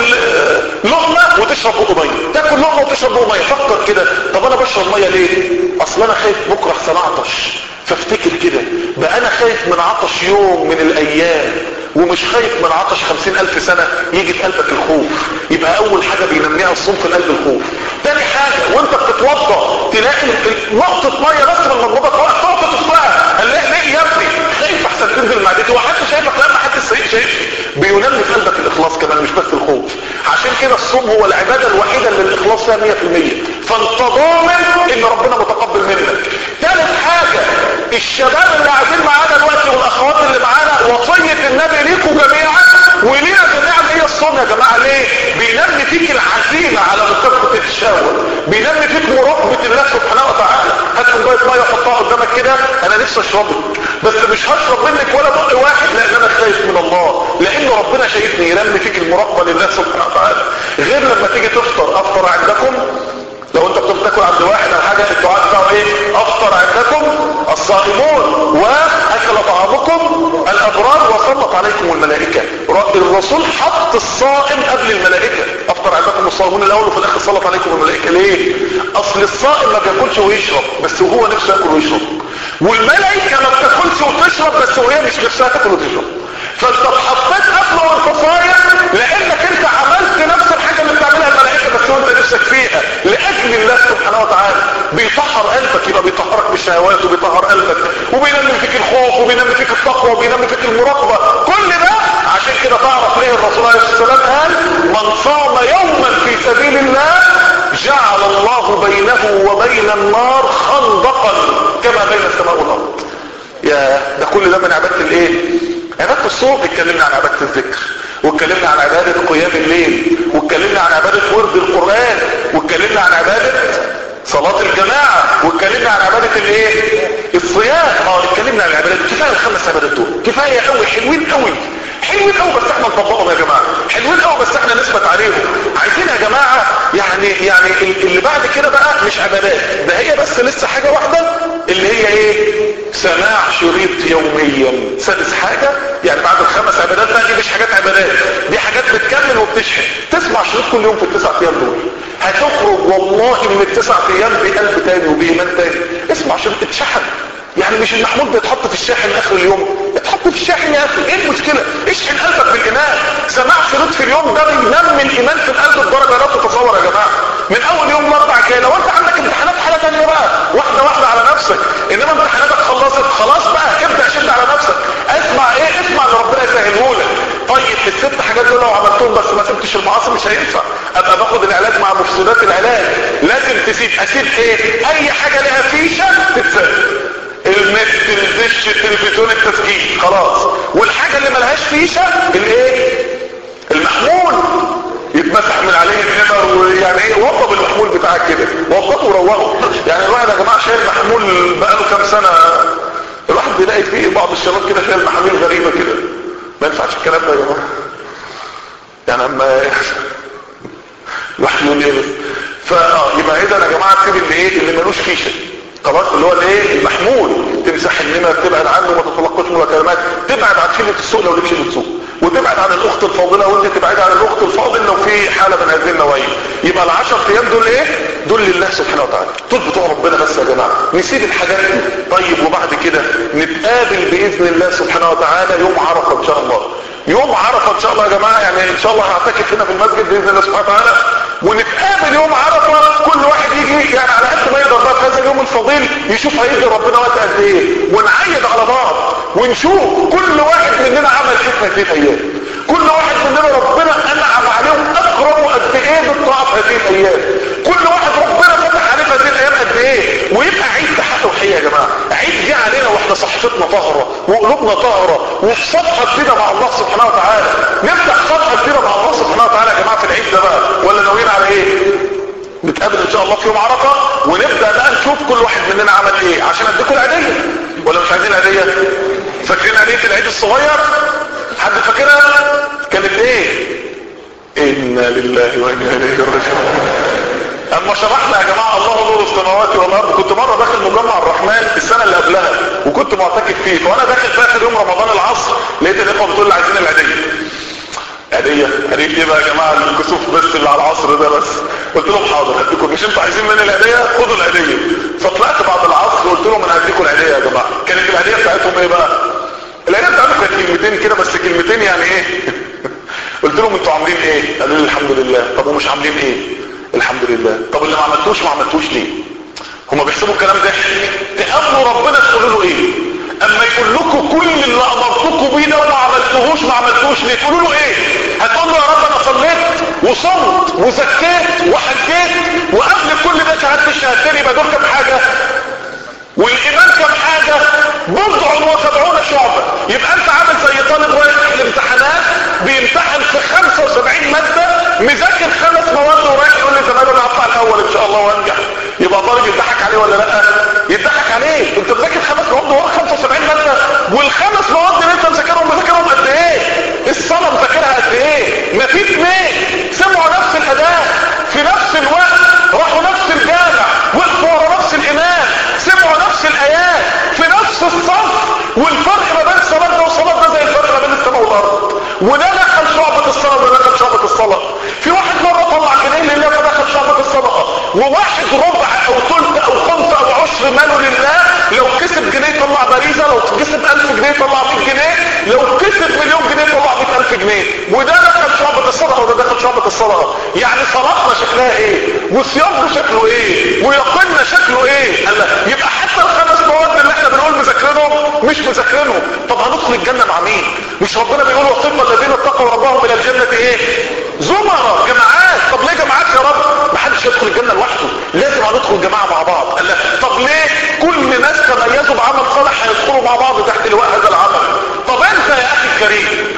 لقمة وتشرب بقى مية تاكل لقمة وتشرب بقى مية فكر كده طب انا بشرب مية ليه اصل انا خايف بكرة احسن اعطش فافتكر كده بقى انا خايف من عطش يوم من الايام ومش خايف من عطش خمسين الف سنة يجي في قلبك الخوف يبقى اول حاجة بينميها الصوم في القلب الخوف تاني حاجة وانت بتتوضى تلاقي نقطة مية بس من المضمضة تقع تقطة تصبعها قال ليه ليه يا ابني خايف احسن تنزل معدتي وحد شايفك لما حد السيء شايف بينمي في قلبك الاخلاص كمان مش بس الخوف عشان كده الصوم هو العبادة الوحيدة اللي الاخلاص فيها 100% فانت ضامن ان ربنا متقبل منك ثالث حاجة الشباب اللي قاعدين معانا دلوقتي والاخوات اللي معانا وصية النبي ليكم جميعا ولينا جميعا هي الصوم يا جماعة ليه بينمي فيك العزيمة على مكافحة الشهوة بينمي فيك مراقبة الله سبحانه وتعالى هات كوباية مية حطها قدامك كده انا نفسي اشربك بس مش هشرب منك ولا بق واحد لان انا خايف من الله لان ربنا شايفني ينمي فيك المراقبة لله سبحانه وتعالى غير لما تيجي تفطر افطر عندكم لو انت بتاكل عند واحد او حاجه الدعاء بتاعه ايه افطر عندكم الصائمون واكل طعامكم الابرار وسلط عليكم الملائكه الرسول حط الصائم قبل الملائكه افطر عندكم الصائمون الاول وفي الاخر سلط عليكم الملائكه ليه اصل الصائم ما بياكلش ويشرب بس وهو نفسه ياكل ويشرب والملائكه ما بتاكلش وتشرب بس وهي مش نفسها تاكل وتشرب فانت اتحطيت قبل وانت صايم لانك انت عملت نفس الحاجه اللي بتعملها الملائكه بس وانت نفسك فيها لاجل الله سبحانه وتعالى بيطهر قلبك يبقى بيطهرك بالشهوات وبيطهر قلبك وبينمي فيك الخوف وبينمي فيك التقوى وبينمي فيك المراقبه كل ده عشان كده تعرف ليه الرسول عليه الصلاه والسلام قال من صام يوما في سبيل الله جعل الله بينه وبين النار خندقا كما بين السماء والارض يا ده كل ده من عباده الايه عبادة الصوم اتكلمنا عن عبادة الذكر واتكلمنا عن عبادة قيام الليل واتكلمنا عن عبادة ورد القرآن واتكلمنا عن عبادة صلاة الجماعة واتكلمنا عن عبادة الايه الصيام اه اتكلمنا عن العبادات كفاية الخمس عبادات دول كفاية قوي حلوين قوي حلوين قوي بس احنا نطبقهم يا جماعة حلوين قوي بس احنا نثبت عليهم عايزين يا جماعة يعني يعني اللي بعد كده بقى مش عبادات ده هي بس لسه حاجة واحدة اللي هي ايه سماع شريط يوميا سادس حاجة يعني بعد الخمس عبادات بقى دي مش حاجات عبادات دي حاجات بتكمل وبتشحن تسمع شريط كل يوم في التسع ايام دول هتخرج والله من التسع ايام بقلب تاني وبإيمان تاني اسمع شريط اتشحن يعني مش المحمول بيتحط في الشاحن اخر اليوم اتحط في الشاحن يا اخي ايه المشكلة اشحن قلبك بالايمان سماع شريط في اليوم ده بينمي الايمان في القلب بدرجة لا تتصور يا جماعة من اول يوم لاربع كده لو انت عندك امتحانات حالة تانية بقى واحدة واحدة على نفسك انما امتحاناتك خلصت خلاص بقى ابدأ شد على نفسك اسمع ايه اسمع اللي ربنا يسهله لك طيب الست حاجات دول لو عملتهم بس ما سبتش المعاصي مش هينفع ابقى باخد العلاج مع مفسدات العلاج لازم تسيب اسيب ايه اي حاجة لها فيشة تتساب النت الدش التلفزيون التسجيل خلاص والحاجة اللي ملهاش فيشة الايه المحمول يتمسح من عليه النمر ويعني ايه وضب المحمول بتاعك كده وضبه وروقه يعني الواحد يا جماعه شايل محمول بقاله كام سنه الواحد بيلاقي فيه بعض الشباب كده شايل محاميل غريبه كده ما ينفعش الكلام ده يا جماعه يعني اما الواحد يقول ايه بس فاه يبقى اذا يا جماعه تسيب اللي ايه اللي ملوش فيشه خلاص اللي هو الايه المحمول تمسح النمر تبعد عنه وما تتلقاش مكالمات تبعد عن شله السوق لو ليك شله السوق وتبعد عن الاخت الفاضله وانت تبعد عن الاخت الفاضل لو في حاله من هذه النوعيه يبقى العشر ايام دول ايه دول لله سبحانه وتعالى دول بتوع ربنا بس يا جماعه نسيب الحاجات دي طيب وبعد كده نتقابل باذن الله سبحانه وتعالى يوم عرفه ان شاء الله يوم عرفه ان شاء الله يا جماعه يعني ان شاء الله هعتكف هنا في المسجد باذن الله سبحانه وتعالى ونتقابل يوم عرفه كل واحد يجي يعني على قد ما يقدر بقى في هذا اليوم الفضيل يشوف هيدي ربنا وقت قد ايه ونعيد على بعض ونشوف كل واحد مننا عمل ايه في هذه الايام كل واحد مننا ربنا انعم عليهم اكرمه قد ايه بالطاعه في هذه الايام كل واحد ربنا فتح عليه في هذه الايام قد ايه ويبقى عيد تحقق حقيقي يا جماعه عيد جه علينا واحنا صحفتنا طاهره وقلوبنا طاهره وفي صفحه جديده مع الله سبحانه وتعالى نفتح صفحه جديده مع الله سبحانه وتعالى يا جماعه في العيد ده بقى ولا ناويين على ايه نتقابل ان شاء الله في يوم عرفه ونبدا بقى نشوف كل واحد مننا عمل ايه عشان اديكم العيديه ولا مش عايزين عيديه فاكرين عيديه العيد الصغير حد فاكرها كانت ايه انا لله وانا اليه راجعون اما شرحنا يا جماعه الله نور السماوات والارض كنت مره داخل مجمع الرحمن السنه اللي قبلها وكنت معتكف فيه فانا داخل في اخر يوم رمضان العصر لقيت الاخوه بتقول لي عايزين العيديه عيديه عيديه ايه بقى يا جماعه الكسوف بس اللي على العصر ده بس قلت لهم حاضر هديكم مش انتوا عايزين مني العيديه خدوا العيديه فطلعت بعد العصر قلت لهم انا هديكم العيديه يا جماعه كانت العيديه بتاعتهم ايه بقى العيديه بتاعتهم كانت كلمتين كده بس كلمتين يعني ايه قلت لهم انتوا عاملين ايه قالوا لي الحمد لله طب ومش عاملين ايه الحمد لله طب اللي ما عملتوش ما عملتوش ليه هما بيحسبوا الكلام ده تقابلوا ربنا تقولوا له ايه اما يقول لكم كل اللي امرتكم بيه ده وما عملتوهوش ما عملتوهوش ليه تقولوا له ايه هتقول له يا رب انا صليت وصمت وزكيت وحجيت وقبل كل ده شهادة الشهادتين يبقى دول كام حاجه والايمان كام حاجه بضع وسبعون شعبة يبقى انت عامل زي طالب رايح الامتحانات بيمتحن في 75 مادة مذاكر خمس مواد ورايح يقول لي زمان انا هطلع الاول ان شاء الله وانجح يبقى طالب يضحك عليه ولا لا يضحك عليه انت مذاكر خمس مواد وراك 75 مادة والخمس مواد اللي انت مذاكرهم مذاكرهم قد ايه الصلاة مذاكرها قد ايه ما في اثنين سمعوا نفس الاداء في نفس الوقت راحوا نفس الجامع وقفوا ورا نفس الامام سمعوا نفس الايات في نفس الصف والفرق ما بين صلاة ده وصلاة ده زي الفرق ما بين السماء والارض وده دخل شعبة الصلاة وده دخل شعبة الصلاة في واحد مرة طلع جنيه لله فدخل شعبة الصدقة وواحد ربع او ثلث او خمسة او عشر ماله لله لو كسب جنيه طلع باريزة لو كسب الف جنيه طلع 100 جنيه لو كسب مليون جنيه طلع 100000 جنيه وده دخل شعبة الصدقة وده دخل شعبة الصدقة يعني صلاتنا شكلها ايه وصيامنا شكله ايه ويقيننا شكله ايه قال يبقى حتى الخمس مواد اللي احنا بنقول مذاكرينهم مش مذاكرينهم طب هندخل الجنة مع مين مش ربنا بيقول وصف الذين اتقوا ربهم الى الجنة ايه زمرة جماعات طب ليه جماعات يا رب محدش يدخل الجنة لوحده لازم هندخل جماعة مع بعض قال لا طب ليه كل ناس تميزوا بعمل صالح هيدخلوا مع بعض تحت لواء هذا العمل طب انت يا اخي الكريم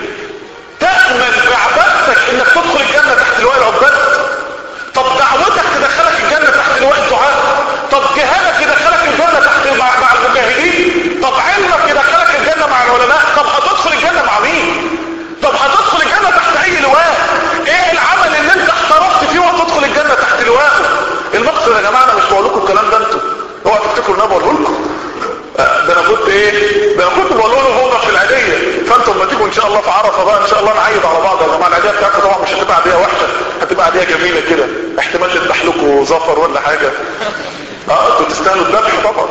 تأمن بعبادتك انك تدخل الجنة تحت لواء العباد طب دعوتك تدخلك الجنة تحت لواء الدعاء طب جهادك يدخلك الجنة تحت مع, مع المجاهدين طب علمك يدخلك الجنة مع العلماء طب هتدخل الجنة مع مين طب هتدخل الجنة تحت اي لواء ايه العمل اللي انت احترفت فيه وهتدخل الجنة تحت لواءه المقصد يا جماعة انا مش بقول لكم الكلام ده انتوا اوعى تفتكروا ان انا بقوله لكم ده انا كنت ايه ده انا كنت بقول له هو في العادية فانتم لما تيجوا ان شاء الله في عرفة بقى ان شاء الله نعيد على بعض يا جماعة العادية بتاعتكم طبعا مش هتبقى عادية وحشة هتبقى عادية جميلة كده احتمال تذبح لكم ظفر ولا حاجة اه انتوا تستاهلوا الذبح طبعا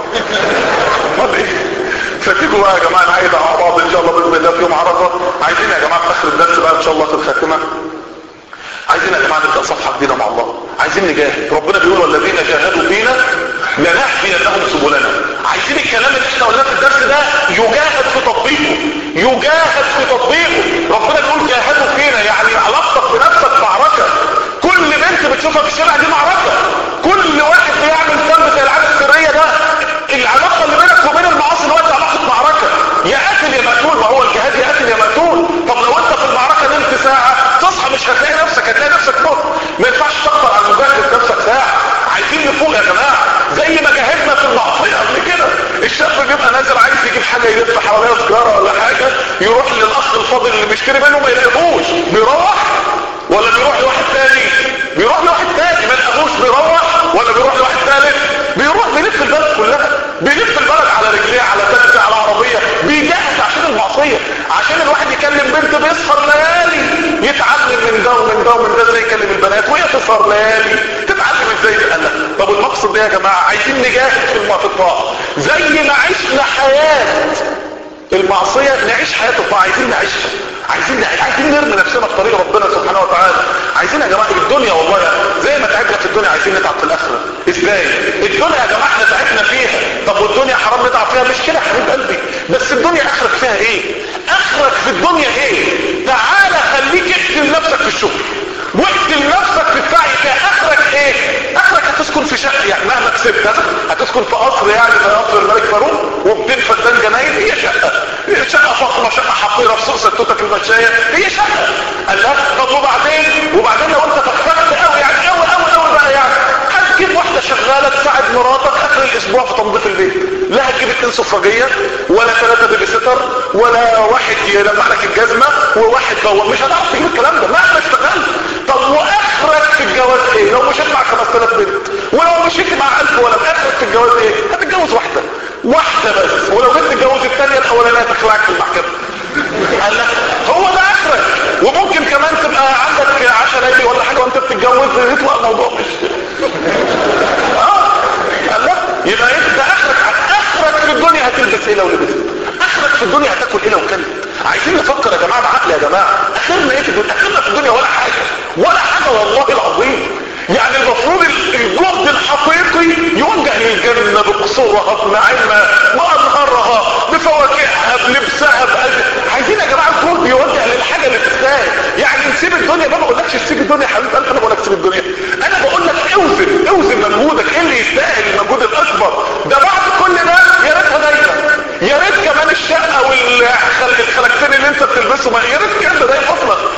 امال ايه فتيجوا بقى يا جماعة نعيد على بعض ان شاء الله باذن الله في يوم عرفة عايزين يا جماعة في اخر الدرس بقى ان شاء الله في الخاتمة عايزين يا جماعة نبدأ صفحة جديدة مع الله عايزين نجاهد ربنا بيقول والذين جاهدوا فينا لنهدينهم سبلنا عايزين الكلام اللي احنا قلناه في الدرس ده يجاهد في تطبيقه يجاهد في تطبيقه ربنا بيقول جاهدوا فينا يعني علاقتك بنفسك معركة كل بنت بتشوفها في الشارع دي معركة كل واحد بيعمل ذنب زي العادة السرية ده العلاقة اللي بينك وبين المعاصي دلوقتي علاقة معركة يا قاتل يا مقتول ما هو الجهاد يا قاتل يا مقتول طب لو انت في المعركة نمت ساعة تصحى مش هتلاقي نفسك هتلاقي نفسك موت ما ينفعش تقطع على المجاهد نفسك ساعة عايزين نفوق يا جماعة زي ما جاهدنا في المعصية قبل كده الشاب بيبقى نازل عايز يجيب حاجة يلف حواليها سجارة ولا حاجة يروح للاخ الفاضل اللي بيشتري منه ما يلاقيهوش بيروح ولا بيروح لواحد تاني بيروح لواحد تاني ما يلاقيهوش بيروح ولا بيروح لواحد ثالث بيروح بيلف البلد كلها بيلف البلد على رجليه على تاكسي على عربية بيجهز عشان المعصية عشان الواحد يكلم بنت بيسهر ليالي يتعلم من ده ومن ده ومن ده ازاي يكلم البنات وهي تسهر ليالي تتعلم ازاي تقلق طب المقصد ده يا جماعة عايزين نجاهد في الطاعة زي ما عشنا حياة المعصية نعيش حياة الطاعة عايزين نعيشها عايزين عايزين نرمي نفسنا في طريق ربنا سبحانه وتعالى عايزين يا جماعة الدنيا والله زي ما تعبنا في الدنيا عايزين نتعب في الاخرة ازاي الدنيا يا جماعة احنا تعبنا فيها طب والدنيا حرام نتعب فيها مش كده يا حبيب قلبي بس الدنيا اخرك فيها ايه اخرك في الدنيا ايه تعالى خليك اقتل نفسك في الشغل واقتل نفسك في السعي فيها اخرك ايه اخرك هتسكن في شقه يعني مهما كسبت هتسكن في قصر يعني زي قصر الملك فاروق وبدين فدان جناين هي شقه هي شقه فخمه شقه حقيره في سوق ستوته في المشايه هي شقه قال لك طب وبعدين وبعدين لو انت فخمت قوي يعني قوي قوي قوي بقى يعني هتجيب واحده شغاله تساعد مراتك اخر الاسبوع في تنظيف البيت لا هتجيب اتنين سفرجيه ولا ثلاثه بيبي سيتر ولا واحد يلمع لك الجزمه وواحد بواب مش هتعرف تجيب الكلام ده مهما اشتغلت طب واخرك في الجواز ايه لو مشيت مع 5000 بنت ولو مشيت مع 1000 ولد اخرك في الجواز ايه هتتجوز واحده واحده بس ولو جيت تتجوز الثانيه الاولانيه تخلعك في المحكمه قال لك هو ده اخرك وممكن كمان تبقى عندك عشاء ليلي ولا حاجه وانت بتتجوز يطلع الموضوع مش اه قال لك يبقى انت اخرك اخرك في الدنيا هتلبس ايه لو لبست اخرك في الدنيا هتاكل ايه لو كلت عايزين نفكر يا جماعه بعقل يا جماعه اخرنا ايه في الدنيا اخرنا في الدنيا ولا حاجه ولا حاجه والله العظيم يعني المفروض الجهد الحقيقي يوجه للجنة بقصورها بنعيمها وانهارها بفواكهها بلبسها بأجل عايزين يا جماعة الجهد يوجه للحاجة اللي تستاهل يعني نسيب الدنيا ما بقولكش تسيب الدنيا يا حبيب قلبي انا بقول لك سيب الدنيا انا بقول لك اوزن اوزن مجهودك ايه اللي يستاهل المجهود الاكبر ده بعد كل ده يا ريتها دايما يا ريت كمان الشقه والخلقتين اللي انت بتلبسهم يا ريت كان ده دايما اصلا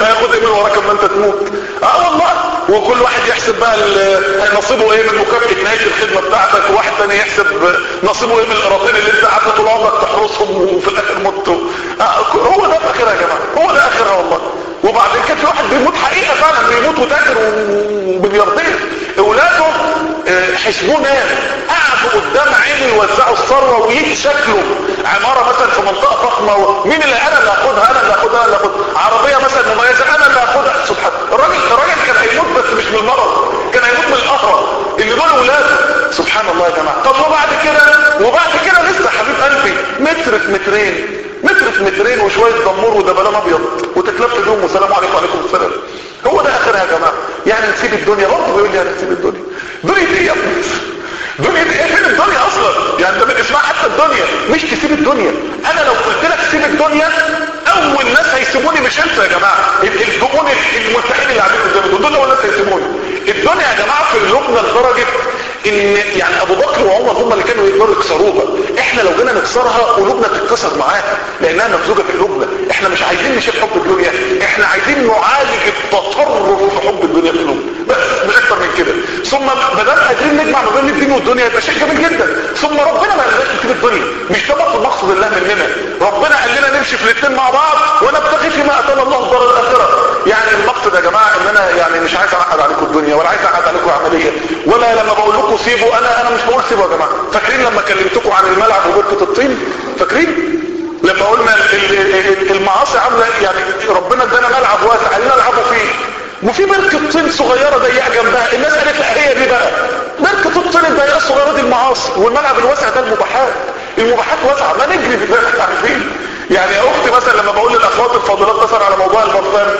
الجنة هياخد ايه من وراك اما انت تموت اه والله وكل واحد يحسب بقى ال- نصيبه ايه من مكافأة نهاية الخدمة بتاعتك وواحد تاني يحسب نصيبه ايه من القراطين اللي انت قعدت طول عمرك تحرسهم وفي الاخر مت آه هو ده اخرها يا جماعة هو ده اخرها والله وبعدين كان في واحد بيموت حقيقة فعلا بيموت وتاجر وملياردير اولاده آه، حسبوه نام قعدوا قدام عيني يوزعوا الثروه ويجي شكله عماره مثلا في منطقه فخمه و- مين اللي انا اللي هاخدها انا اللي هاخدها انا اللي هاخدها عربيه مثلا مميزه انا اللي هاخدها سبحان الراجل الراجل كان هيموت بس مش من المرض كان هيموت من القهر اللي دول اولاده سبحان الله يا جماعه طب وبعد كده وبعد كده لسه حبيب قلبي متر في مترين متر في مترين وشويه دمور ودبلان ابيض وتتلف بيهم والسلام عليكم وعليكم السلام هو ده اخرها يا جماعه يعني نسيب الدنيا برضه بيقول لي يعني نسيب الدنيا دنيا ايه يا ابني دنيا دي ايه فين الدنيا اصلا يعني ده من اسمها حتى الدنيا مش تسيب الدنيا انا لو قلت لك سيب الدنيا اول ناس هيسيبوني مش انت يا جماعه ال- الجمهور الملتحين اللي قاعدين قدامي دول دول اول ناس هيسيبوني الدنيا يا جماعه في قلوبنا لدرجه ان يعني ابو بكر وعمر هم اللي كانوا يقدروا يكسروها احنا لو جينا نكسرها قلوبنا تتكسر معاها لانها ممزوجه في قلوبنا احنا مش عايزين نشيل حب الدنيا احنا عايزين نعالج التطرف في حب الدنيا في قلوبنا بس مش اكتر من كده ثم ما دام قادرين نجمع ما بين الدين والدنيا يبقى شيء جميل جدا ثم ربنا ما قالناش نسيب الدنيا مش ده برضه مقصد الله مننا ربنا قال لنا نمشي في الاثنين مع بعض ونبتغي فيما اتانا الله الدار الاخره يعني المقصد يا جماعه ان انا يعني مش عايز اعقد عليكم الدنيا ولا عايز اعقد عليكم عمليه ولا لما بقول لكم سيبوا انا انا مش بقول سيبوا يا جماعه فاكرين لما كلمتكم عن الملعب وبركه الطين فاكرين لما قلنا ال- ال- ال- المعاصي عامله يعني ربنا ادانا ملعب واسع قال لنا العبوا فيه وفي بركه طين صغيره ضيقه جنبها الناس قالت لا هي دي بقى بركه الطين الضيقه الصغيره دي المعاصي والملعب الواسع ده المباحات المباحات واسعه ما نجري في ذلك عارفين يعني يا اختي مثلا لما بقول للاخوات الفاضلات مثلا على موضوع البرفان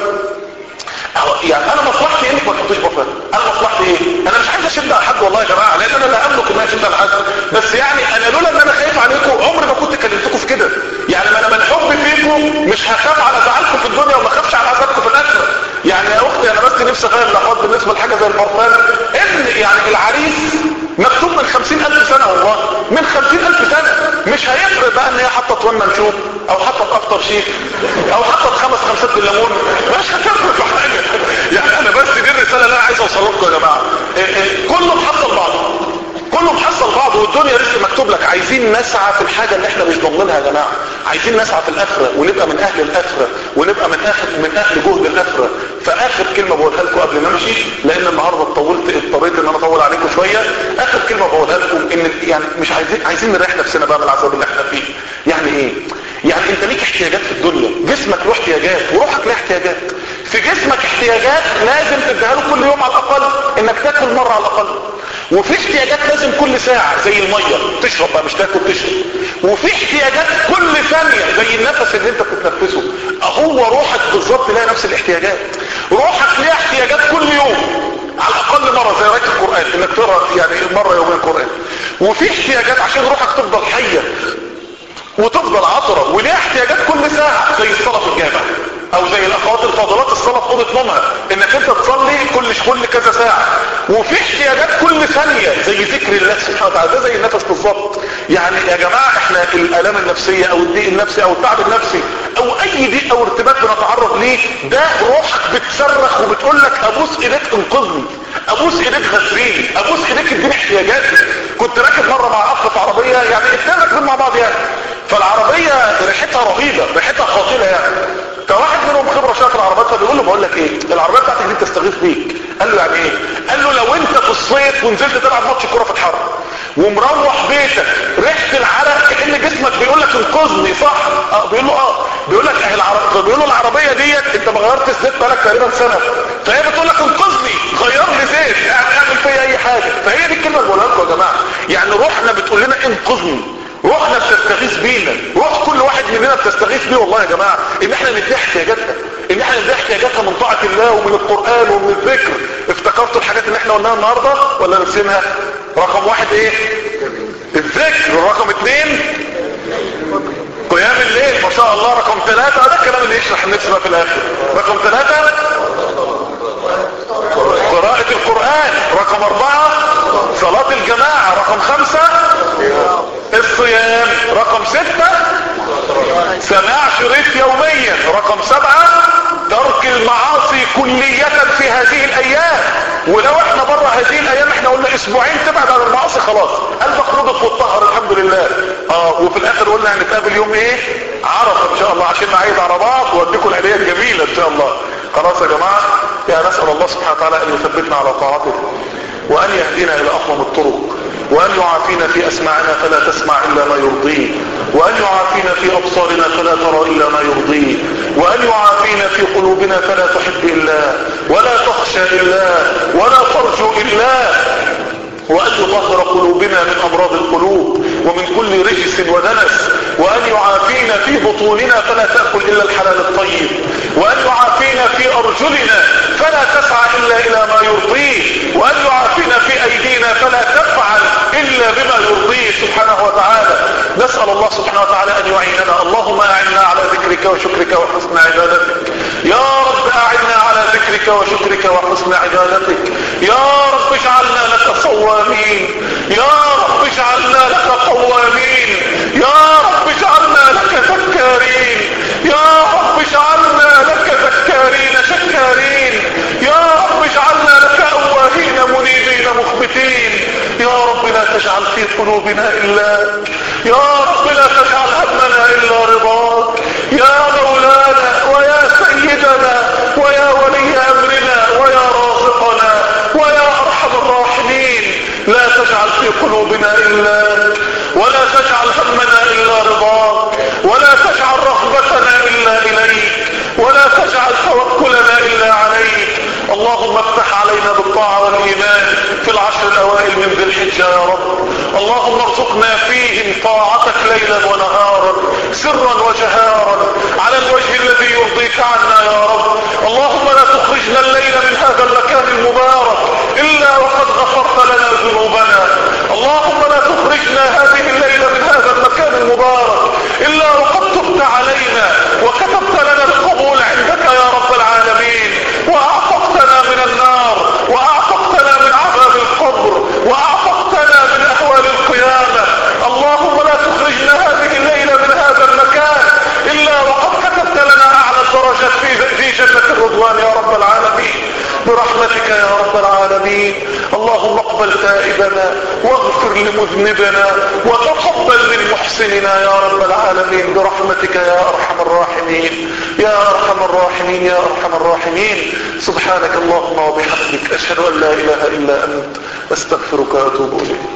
أو- يعني انا مصلحتي انك ما تحطيش بفر انا مصلحتي ايه انا مش عايز اشد على حد والله يا جماعه لان انا لا املك ان انا اشد على حد بس يعني انا لولا ان انا خايف عليكم عمري ما كنت كلمتكم في كده يعني ما انا من حبي فيكم مش هخاف على زعلكم في الدنيا وما اخافش على عذابكم في الاخره يعني يا اختي انا بس نفسي اغير الاخوات بالنسبه لحاجه زي البرفان ان يعني العريس مكتوب من خمسين الف سنه والله من خمسين الف سنه مش هيفرق بقى ان هي حطت ون منشوب او حطت افتر شيك او حطت خمس خمسات بالليمون مش هتفرق في حاجه يعني انا بس دي الرساله اللي انا عايز اوصلها لكم يا جماعه إيه إيه كله محصل بعضه كله محصل بعضه والدنيا رزق مكتوب لك عايزين نسعى في الحاجه اللي احنا مش ضامنينها يا جماعه عايزين نسعى في الاخره ونبقى من اهل الاخره ونبقى من اخر من اهل جهد الاخره فاخر كلمه بقولها لكم قبل ما امشي لان النهارده طولت اضطريت ان انا اطول عليكم شويه اخر كلمه بقولها لكم ان يعني مش عايزين عايزين نريح نفسنا بقى من العذاب اللي احنا فيه يعني ايه يعني انت ليك احتياجات في الدنيا جسمك له احتياجات وروحك لها احتياجات في جسمك احتياجات لازم تديها له كل يوم على الاقل انك تاكل مره على الاقل وفي احتياجات لازم كل ساعة زي المية تشرب بقى مش تاكل تشرب وفي احتياجات كل ثانية زي النفس اللي انت بتتنفسه هو روحك بالظبط لها نفس الاحتياجات روحك ليها احتياجات كل يوم على الاقل مرة زي قراءة القرآن انك تقرا يعني مرة يومين قرآن وفي احتياجات عشان روحك تفضل حية وتفضل عطرة وليها احتياجات كل ساعة زي الصلاة في الجامع او زي الاخوات الفاضلات الصلاة في اوضه نومها انك انت تصلي كل كل كذا ساعة وفي احتياجات كل ثانية زي ذكر الله سبحانه وتعالى ده زي النفس بالظبط يعني يا جماعة احنا الالام النفسية او الضيق النفسي او التعب النفسي او اي ضيق او ارتباك بنتعرض ليه ده روحك بتصرخ وبتقول لك ابوس ايديك انقذني ابوس ايديك غسريني ابوس ايديك اديني احتياجاتي كنت راكب مرة مع اخ في عربية يعني اتنين راكبين مع بعض يعني فالعربية ريحتها رهيبة ريحتها قاتلة يعني فواحد منهم خبرة شوية في العربيات فبيقول له بقول لك ايه العربية بتاعتك دي تستغيث بيك قال له يعني ايه قال له لو انت في الصيف ونزلت تلعب ماتش كرة في الحر ومروح بيتك ريحة العرق كأن جسمك بيقول لك انقذني صح اه بيقول له اه بيقول لك اهي العربية فبيقول له العربية ديت انت ما غيرت الزيت بقالك تقريبا سنة فهي بتقول لك انقذني غير لي زيت يعني اعمل فيا اي حاجة فهي دي الكلمة اللي بقولها لكم يا جماعة يعني روحنا بتقول لنا انقذني روحنا بتستغيث بينا روح كل واحد مننا بتستغيث بيه والله يا جماعة ان احنا ندي احتياجاتها ان احنا ندي احتياجاتها من طاعة الله ومن القرآن ومن الذكر افتكرتوا الحاجات اللي احنا قلناها النهاردة ولا نسينها رقم واحد ايه الذكر رقم اتنين قيام الليل ما شاء الله رقم ثلاثة ده الكلام اللي يشرح النفس بقى في الاخر رقم ثلاثة قراءة القرآن رقم اربعة صلاة الجماعة رقم خمسة الصيام رقم ستة سماع شريط يوميا رقم سبعة ترك المعاصي كلية في هذه الايام ولو احنا بره هذه الايام احنا قلنا اسبوعين تبعد عن المعاصي خلاص قلبك نضف واتطهر الحمد لله اه وفي الاخر قلنا هنتقابل يوم ايه عرفه ان شاء الله عشان نعيد على بعض واديكم الهديه الجميله ان شاء الله خلاص يا جماعه يا نسال الله سبحانه وتعالى ان يثبتنا على طاعته وان يهدينا الى اقوم الطرق وان يعافينا في اسماعنا فلا تسمع الا ما يرضيه وان يعافينا في ابصارنا فلا ترى الا ما يرضيه وان يعافينا في قلوبنا فلا تحب الا ولا تخشى الا ولا ترجو الا وأن يطهر قلوبنا من أمراض القلوب ومن كل رجس ودنس وأن يعافينا في بطوننا فلا تأكل إلا الحلال الطيب وأن يعافينا في أرجلنا فلا تسعى إلا إلى ما يرضيه وأن يعافينا في أيدينا فلا تفعل إلا بما يرضيه سبحانه وتعالى نسأل الله سبحانه وتعالى أن يعيننا اللهم أعنا على ذكرك وشكرك وحسن عبادتك يا رب أعنا على ذكرك وشكرك وحسن عبادتك يا رب اجعلنا لك صوامين يا رب اجعلنا لك قوامين يا رب اجعلنا لك ذكارين يا رب اجعلنا لك ذكارين شكارين يا رب اجعلنا لك أواهين منيبين مخبتين يا رب لا تجعل في قلوبنا إلا يا رب لا تجعل همنا إلا رضاك يا مولانا ويا سيدنا ويا ولي أمرنا ويا رازقنا ويا أرحم الراحمين لا تجعل في قلوبنا إلا ولا تجعل همنا إلا رضاك ولا تجعل رغبتنا إلا إليك ولا تجعل توكلنا إلا عليك اللهم افتح علينا بالطاعة والإيمان في العشر الأوائل من ذي الحجة يا رب اللهم ارزقنا فيهم طاعتك ليلا ونهارا سرا وجهارا على الوجه الذي يرضيك عنا يا رب اللهم لا تخرجنا الليل من هذا المكان المبارك إلا وقد غفرت لنا ذنوبنا اللهم لا تخرجنا هذه الليلة من هذا المكان المبارك إلا وقد تبت علينا وكتبت لنا القبول عندك يا رب العالمين وأعتقتنا من النار وأعتقتنا من عذاب القبر وأعتقتنا من أهوال القيامة اللهم لا تخرجنا هذه الليلة من هذا المكان إلا وقد كتبت لنا أعلى الدرجات في في جنة الرضوان يا رب العالمين برحمتك يا رب العالمين اللهم اقبل تائبنا واغفر لمذنبنا وتقبل من محسننا يا رب العالمين برحمتك يا ارحم الراحمين يا ارحم الراحمين يا ارحم الراحمين سبحانك اللهم وبحمدك اشهد ان لا اله الا انت استغفرك واتوب اليك